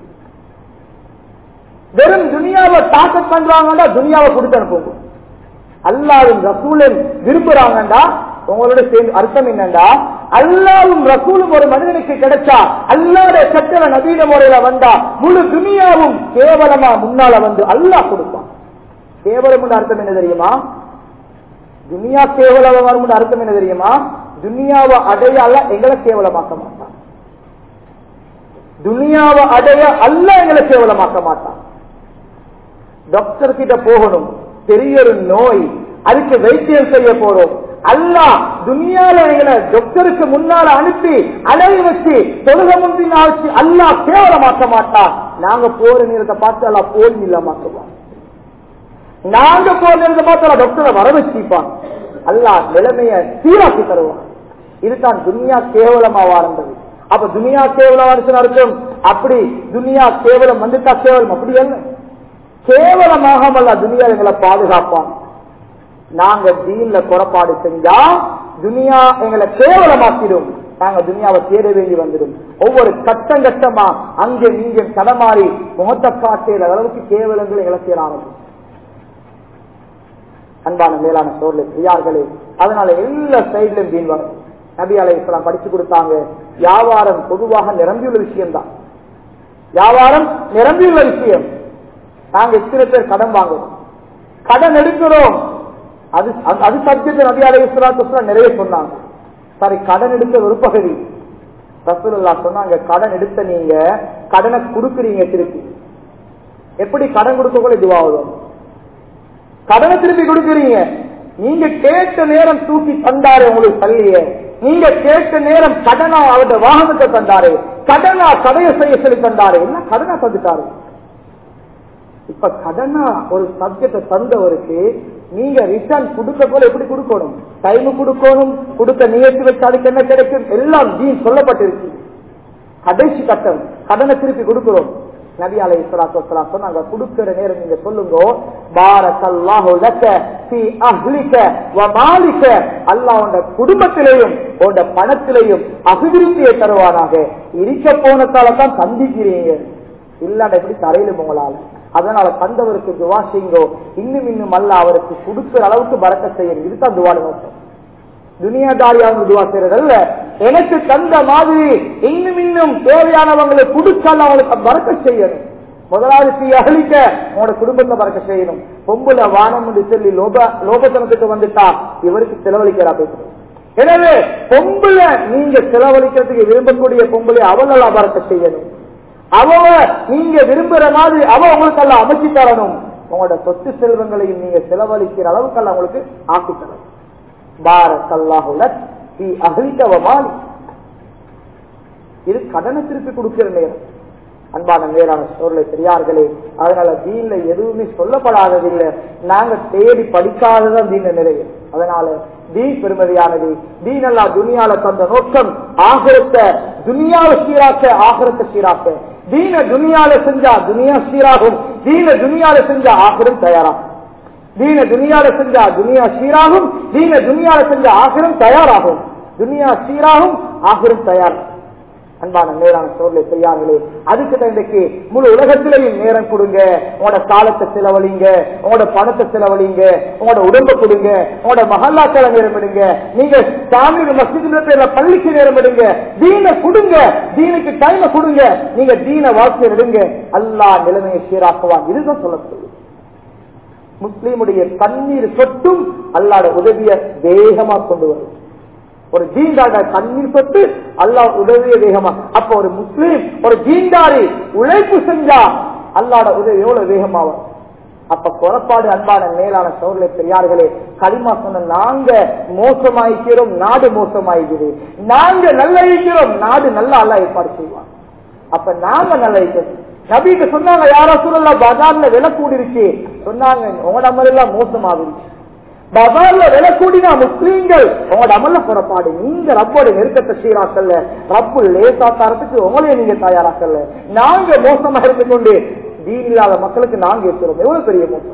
A: வெறும் துனியாவை தாக்கத் பண்றாங்கடா துனியாவை கொடுத்து அனுப்புவோம் அல்லாவும் ரசூலும் விரும்புறாங்கடா உங்களோட சேர்ந்து அர்த்தம் என்னண்டா அல்லாவும் ரசூலும் ஒரு மனிதனுக்கு கிடைச்சா அல்லாத சட்டர நவீன முறையில வந்தா முழு துனியாவும் கேவலமா முன்னால வந்து அல்லாஹ் கொடுப்பான் கேவலம் அர்த்தம் என்ன தெரியுமா துனியா கேவலம் வரும் அர்த்தம் என்ன தெரியுமா துனியாவை அடைய அல்ல எங்களை கேவலமாக்க மாட்டான் துனியாவை அடைய அல்ல எங்களை கேவலமாக்க மாட்டான் டாக்டர் கிட்ட போகணும் பெரிய ஒரு நோய் அதுக்கு வைத்தியம் செய்ய போறோம் அல்லா துனியால எங்களை டாக்டருக்கு முன்னால அனுப்பி அலைய வச்சு தொழுக முந்தின ஆச்சு அல்லா கேவலமாக்க மாட்டான் நாங்க போற நேரத்தை பார்த்து அல்லா போல் இல்லாமக்குவான் நாங்க போற நேரத்தை பார்த்து டாக்டரை வர வச்சுப்பான் அல்லா நிலைமைய சீராக்கி தருவான் இதுதான் துனியா கேவலமா வாழ்ந்தது அப்ப துனியா கேவலம் அர்த்தம் அப்படி துனியா கேவலம் வந்துட்டா கேவலம் அப்படி அல்ல கேவலமாக அல்ல துனியா எங்களை பாதுகாப்பான் நாங்க தீன்ல குறப்பாடு செஞ்சா துனியா எங்களை கேவலமாக்கிடும் நாங்க துனியாவை தேட வேண்டி வந்துடும் ஒவ்வொரு கட்டம் கட்டமா அங்கே நீங்க தடமாறி முகத்தை காட்டுற அளவுக்கு கேவலங்கள் எங்களை சேர ஆரம்பிக்கும் அன்பான மேலான சோழலை பிரியார்களே அதனால எல்லா சைட்லயும் தீன் வரும் நபி அலை இஸ்லாம் படிச்சு கொடுத்தாங்க வியாபாரம் பொதுவாக நிரம்பியுள்ள விஷயம்தான் வியாபாரம் நிரம்பியுள்ள விஷயம் நாங்க எத்தனை பேர் கடன் வாங்குறோம் கடன் எடுக்கிறோம் அது அது- அது சப்ஜெக்ட் நபி அலை இஸ்லாம் நிறைய சொன்னாங்க சரி கடன் எடுக்க ஒரு பகுதி ரசூலுல்லா சொன்னாங்க கடன் எடுத்த நீங்க கடனை கொடுக்குறீங்க திருப்பி எப்படி கடன் கொடுக்கக்குள்ள இதுவாகும் கடனை திருப்பி கொடுக்குறீங்க நீங்க கேட்ட நேரம் தூக்கி தந்தாரு உங்களுக்கு பள்ளிய நீங்க கேட்ட நேரம் கடனா அவருடைய வாகனத்தை தந்தாரு கடனா கதையை செய்ய சொல்லி தந்தாரு என்ன கடனா தந்துட்டாரு இப்ப கடனா ஒரு சப்ஜெக்ட தந்தவருக்கு நீங்க ரிட்டர்ன் கொடுக்க போல எப்படி கொடுக்கணும் டைம் கொடுக்கணும் கொடுக்க நியத்து வச்சு அதுக்கு என்ன கிடைக்கும் எல்லாம் தீன் சொல்லப்பட்டிருக்கு கடைசி கட்டம் கடனை திருப்பி கொடுக்கிறோம் நபி அலை இஸ்லாத்து சொன்னாங்க கொடுக்கிற நேரம் நீங்க சொல்லுங்க பாரக்கல்லாஹு லக்க ஃபீ அஹ்லிக வ மாலிக அல்லாஹ் உண்ட குடும்பத்திலேயும் உண்ட பணத்திலேயும் அபிவிருத்தியை தருவானாக இருக்க போனத்தால தான் சந்திக்கிறீங்க இல்லாட எப்படி தரையிலும் உங்களால அதனால தந்தவருக்கு துவா செய்யுங்கோ இன்னும் இன்னும் அல்ல அவருக்கு கொடுக்கிற அளவுக்கு பறக்க செய்யணும் இதுதான் துவாடு நோக்கம் துனியாதாரியாக துவா செய்யறதல்ல எனக்கு தந்த மாதிரி இன்னும் இன்னும் தேவையானவங்களை கொடுக்கால அவங்களுக்கு பறக்க செய்யணும் முதலாவது தீ அகலிக்க உங்களோட குடும்பத்தை பறக்க செய்யணும் பொம்புல வானம் என்று சொல்லி லோப லோபத்தனத்துக்கு வந்துட்டா இவருக்கு செலவழிக்கிறா பேசுறோம் எனவே பொம்புல நீங்க செலவழிக்கிறதுக்கு விரும்பக்கூடிய பொம்பளை அவளெல்லாம் பறக்க செய்யணும் அவ நீங்க விரும்புற மாதிரி அவ உங்களுக்கு எல்லாம் அமைச்சு தரணும் உங்களோட சொத்து செல்வங்களையும் நீங்க செலவழிக்கிற அளவுக்கு எல்லாம் உங்களுக்கு ஆக்கி தரணும் பாரக்கல்லாஹுலக் ஃபீ அஹ்லிக வ மாலிக். இது கடனை திருப்பி கொடுக்கிற நேரம் அன்பான மேலான சோர்லை பெரியார்களே அதனால தீன்ல எதுவுமே சொல்லப்படாததில்லை நாங்க தேடி படிக்காததான் தீன நிறைய அதனால தீன் பெருமதியானது தீன் அல்லா துனியால தந்த நோக்கம் ஆகரத்தை துனியாவை சீராக்க ஆகரத்தை சீராக்க தீன துனியால செஞ்சா துனியா சீராகும் தீன துனியால செஞ்சா ஆகரம் தயாராகும் தீன துனியால செஞ்சா துனியா சீராகும் தீன துனியால செஞ்சா ஆகிரம் தயாராகும் துனியா சீராகும் ஆகிரம் தயார் அன்பான நேரான சோர்லை பெரியார்களே அதுக்கு தான் இன்றைக்கு முழு உலகத்திலையும் நேரம் கொடுங்க உங்களோட காலத்தை செலவழிங்க உங்களோட பணத்தை செலவழிங்க உங்களோட உடம்ப கொடுங்க உங்களோட மகல்லாக்களை நேரம் எடுங்க நீங்க சாமி மசித பள்ளிக்கு நேரம் எடுங்க தீன கொடுங்க தீனுக்கு டைமை கொடுங்க நீங்க தீன வாழ்க்கையை விடுங்க அல்லா நிலைமையை சீராக்குவான் இதுதான் சொல்லப்படுது முஸ்லீமுடைய கண்ணீர் சொட்டும் அல்லாட உதவிய வேகமா கொண்டு வரும் ஒரு ஜீண்டாட கண்ணீர் சொட்டு அல்லாஹ் உதவிய வேகமா அப்ப ஒரு முஸ்லீம் ஒரு ஜீண்டாரி உழைப்பு செஞ்சா அல்லாட உதவி எவ்வளவு வேகமா வரும் அப்ப புறப்பாடு அன்பான மேலான சோழலை பெரியார்களே களிமா சொன்ன நாங்க மோசமாயிக்கிறோம் நாடு மோசமாயிக்குது நாங்க நல்ல இருக்கிறோம் நாடு நல்லா அல்ல ஏற்பாடு செய்வான் அப்ப நாங்க நல்ல இருக்கிறோம் நபிக்கு சொன்னாங்க யாரோ சொல்லலாம் பஜார்ல விலை கூடிருச்சு சொன்னாங்க உங்களோட அமல் எல்லாம் மோசமாகிருச்சு பஜார்ல விலை கூடினா முஸ்லீம்கள் உங்களோட அமல்ல புறப்பாடு நீங்க ரப்போட நெருக்கத்தை சீராக்கல்ல ரப்பு லேசா தரத்துக்கு உங்களையே நீங்க தயாராக்கல்ல நாங்க மோசமா இருந்து கொண்டு தீன் இல்லாத மக்களுக்கு நாங்க இருக்கிறோம் எவ்வளவு பெரிய மோசம்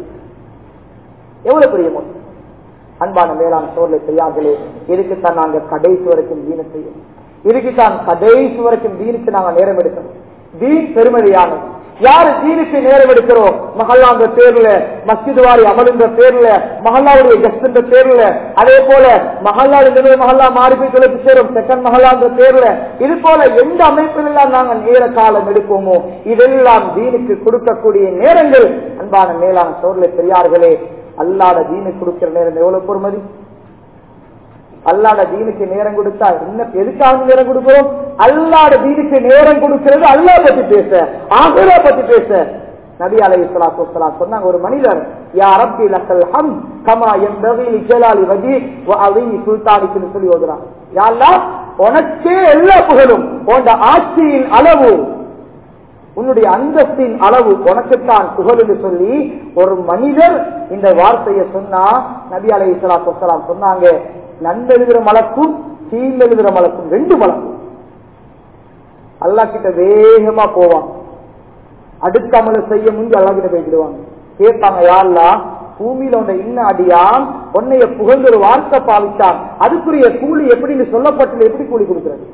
A: எவ்வளவு பெரிய மோசம் அன்பான மேலாண் சோர்லை செய்யார்களே இதுக்குத்தான் நாங்க கடைசி வரைக்கும் தீன செய்யணும் இதுக்குத்தான் கடைசி வரைக்கும் தீனுக்கு நாங்க நேரம் எடுக்கணும் தீன் பெருமதியானது யாரு தீனுக்கு நேரம் எடுக்கிறோம் மஹல்லான்ற பேர்ல மஸ்ஜித் வாரி அமலுன்ற பேர்ல மஹல்லாவுடைய கஸ்ட்ன்ற பேர்ல அதே போல மஹல்லா நிறுவன மஹல்லா மாறி போய் தொலைப்பு சேரும் செகண்ட் மஹல்லான்ற பேர்ல இது போல எந்த அமைப்பில் எல்லாம் நாங்கள் நேர காலம் எடுப்போமோ இதெல்லாம் தீனுக்கு கொடுக்கக்கூடிய நேரங்கள் அன்பான மேலான சோர்லை பெரியார்களே அல்லாத தீனுக்கு கொடுக்கிற நேரம் எவ்வளவு பொறுமதி அல்லாட தீனுக்கு நேரம் கொடுத்தா என்ன எதுக்காக நேரம் கொடுக்கிறோம் அல்லாட தீனுக்கு நேரம் கொடுக்கிறது அல்லா பத்தி பேச ஆகுரா பத்தி பேச நபி அலை இஸ்லாத்து சொன்னாங்க ஒரு மனிதர் யா ரப்பி லக்கல் ஹம் கமா என் ரவிலி ஜலாலி வஜி அவையி சுல்தானிக்கு சொல்லி ஓதுறான் யாழ்லா உனக்கே எல்லா புகழும் உன் ஆட்சியின் அளவு உன்னுடைய அந்தஸ்தின் அளவு உனக்குத்தான் புகழ் என்று சொல்லி ஒரு மனிதர் இந்த வார்த்தையை சொன்னா நபி அலை இஸ்லாத்து சொன்னாங்க நன்மெழுகிற மலக்கும் தீமெழுகிற மலக்கும் ரெண்டு மலக்கும் அல்லா கிட்ட வேகமா போவான் அடுத்த அமல செய்ய முந்தி அல்லா கிட்ட போய்க்கிடுவாங்க கேட்பாங்க யாருலா பூமியில உன்னை இன்ன அடியான் உன்னைய புகழ்ந்து ஒரு வார்த்தை பாவித்தான் அதுக்குரிய கூலி எப்படின்னு சொல்லப்பட்டது எப்படி கூலி கொடுக்கிறது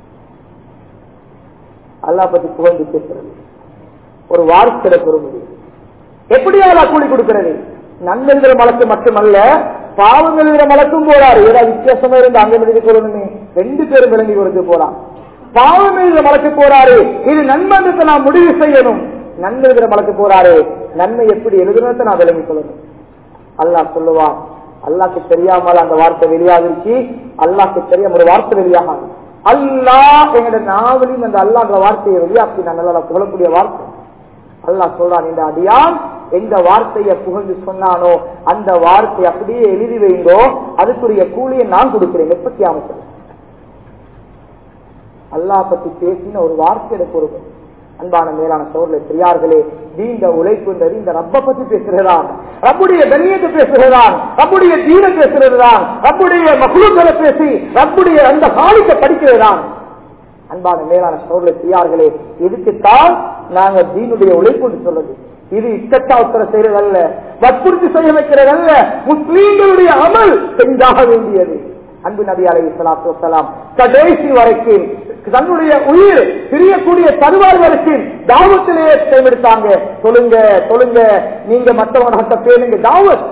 A: அல்லா பத்தி புகழ்ந்து பேசுறது ஒரு வார்த்தை பெறுவது எப்படி அல்லா கூலி கொடுக்கிறது நன்மெழுகிற மலக்கு மட்டுமல்ல பாவம் எழுதுற மலக்கும் போறாரு ஏதாவது வித்தியாசமா இருந்து அங்க எழுதி கொள்ளணுமே ரெண்டு பேரும் விளங்கி கொடுத்து போறான் பாவம் எழுத மலக்கு போறாரு இது நன்மன்றத்தை நான் முடிவு செய்யணும் நன்மை எழுதுற மலக்கு போறாரு நன்மை எப்படி எழுதுறதை நான் விளங்கி கொள்ளணும் அல்லாஹ் சொல்லுவான் அல்லாக்கு தெரியாமல் அந்த வார்த்தை வெளியாகிருச்சு அல்லாக்கு தெரியாம ஒரு வார்த்தை வெளியாகாது அல்லாஹ் எங்களோட நாவலையும் அந்த அல்லாஹ் வார்த்தையை வெளியாக்கி நான் நல்லா புகழக்கூடிய வார்த்தை அல்லாஹ் சொல்றான் இந்த அடியான் எந்த வார்த்தையை புகழ்ந்து சொன்னானோ அந்த வார்த்தை அப்படியே எழுதி வைங்கோ அதுக்குரிய கூலியை நான் கொடுக்கிறேன் எப்பத்தி அமைச்சர் அல்லாஹ் பத்தி பேசின ஒரு வார்த்தையோட பொறுப்பு அன்பான மேலான சோர்ல பெரியார்களே நீண்ட உழைப்புன்றது இந்த ரப்ப பத்தி பேசுகிறதான் ரப்புடைய கண்ணியத்தை பேசுகிறதான் ரப்புடைய தீன பேசுகிறதுதான் ரப்புடைய மகுழுக்களை பேசி ரப்புடைய அந்த காலிக்க படிக்கிறதுதான் அன்பான மேலான சோர்ல பெரியார்களே இதுக்குத்தான் நாங்க தீனுடைய உழைப்பு என்று சொல்றது இது இக்கட்டாவுத்தர செய்யறதல்ல வற்புறுத்தி செய்ய வைக்கிறதல்ல முஸ்லீம்களுடைய அமல் செஞ்சாக வேண்டியது அன்பு நபி அலை சலாத்து வசலாம் கடைசி வரைக்கும் தன்னுடைய உயிர் பிரியக்கூடிய தருவார் வரைக்கும் தாவத்திலேயே தேர்ந்தெடுத்தாங்க சொல்லுங்க சொல்லுங்க நீங்க மற்றவங்க பேருங்க தாவத்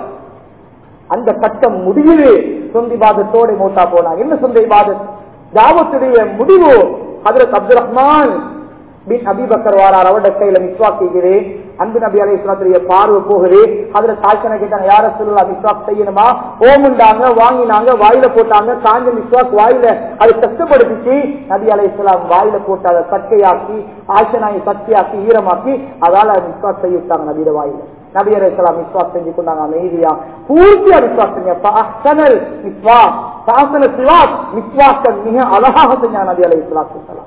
A: அந்த கட்டம் முடிவு சொந்தி பாதத்தோட மோட்டா போனாங்க என்ன சொந்தி பாதத் தாவத்துடைய முடிவு ஹதரத் அப்துல் ரஹ்மான் பின் அபிபக்கர் வாரார் அவருடைய கையில மிஸ்வாக் செய்கிறேன் அன்பு நபி அலை இஸ்லாத்துடைய பார்வை போகுது அதுல தாய்ச்சனை கேட்டாங்க யார சொல்லலாம் மிஸ்வாக் செய்யணுமா ஓமுண்டாங்க வாங்கினாங்க வாயில போட்டாங்க காஞ்ச மிஸ்வாக் வாயில அதை கஷ்டப்படுத்திச்சு நபி அலை இஸ்லாம் வாயில போட்டு அதை சக்கையாக்கி ஆய்ச்சனாயை சக்கையாக்கி ஈரமாக்கி அதால மிஸ்வாக் செய்ய விட்டாங்க நபியோட வாயில நபி அலை இஸ்லாம் மிஸ்வாக் செஞ்சு கொண்டாங்க அமைதியா பூர்த்தியா மிஸ்வாக் செஞ்ச மிஸ்வாக் சாசன சிவாக் மிஸ்வாக்க மிக அழகாக செஞ்சாங்க நபி அலை இஸ்லாம்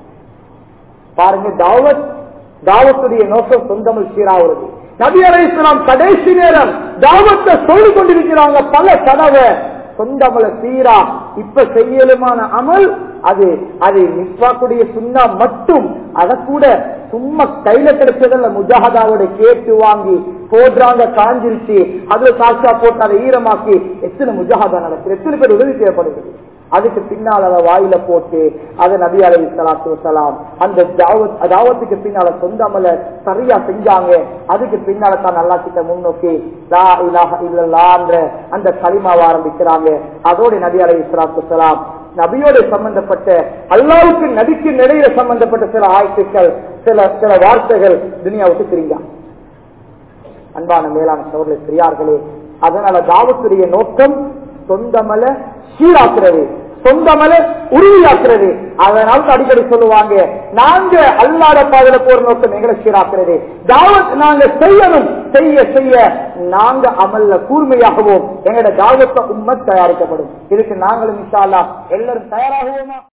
A: பாருங்க தாவத் தாவத்துடைய நோக்கம் சொந்தமல் சீராவது நபி அலை இஸ்லாம் கடைசி நேரம் தாவத்தை சொல்லிக் கொண்டிருக்கிறாங்க பல தடவை சொந்தமல சீரா இப்ப செய்யலுமான அமல் அது அது நிஸ்வாக்குடைய சுண்ணா மட்டும் அத கூட சும்மா கையில கிடைச்சதல்ல முஜாஹதாவோட கேட்டு வாங்கி போடுறாங்க காஞ்சிருச்சு அதுல சாட்சா போட்டு அதை ஈரமாக்கி எத்தனை முஜாஹதா நடக்குது எத்தனை பேர் உதவி தேவைப்படுது அதுக்கு பின்னால் அதை வாயில போட்டு அதை நபி அலை சலாத்து வசலாம் அந்த தாவத் தாவத்துக்கு பின்னால சொந்த அமல சரியா செஞ்சாங்க அதுக்கு பின்னால தான் நல்லா கிட்ட முன்னோக்கி லா இலாஹ இல்லல்லான்ற அந்த களிமாவை ஆரம்பிக்கிறாங்க அதோட நபி அலை சலாத்து வசலாம் நபியோட சம்பந்தப்பட்ட அல்லாவுக்கு நபிக்கு நிலையில சம்பந்தப்பட்ட சில ஆய்வுகள் சில சில வார்த்தைகள் துனியாவுக்கு தெரியா அன்பான மேலான சோழர்கள் பெரியார்களே அதனால தாவத்துடைய நோக்கம் சொந்தமல சீராக்குறது சொந்தமல உறுதியாக்குறது அதனால அடிக்கடி சொல்லுவாங்க நாங்க அல்லாத பாதையில போற நோக்கம் எங்களை சீராக்குறது தாவத் நாங்க செய்யணும் செய்ய செய்ய நாங்க அமல்ல கூர்மையாகவும் எங்களோட தாவத்த உண்மை தயாரிக்கப்படும் இதுக்கு நாங்களும் இன்ஷா அல்லாஹ் எல்லாரும் தயாராகுவோமா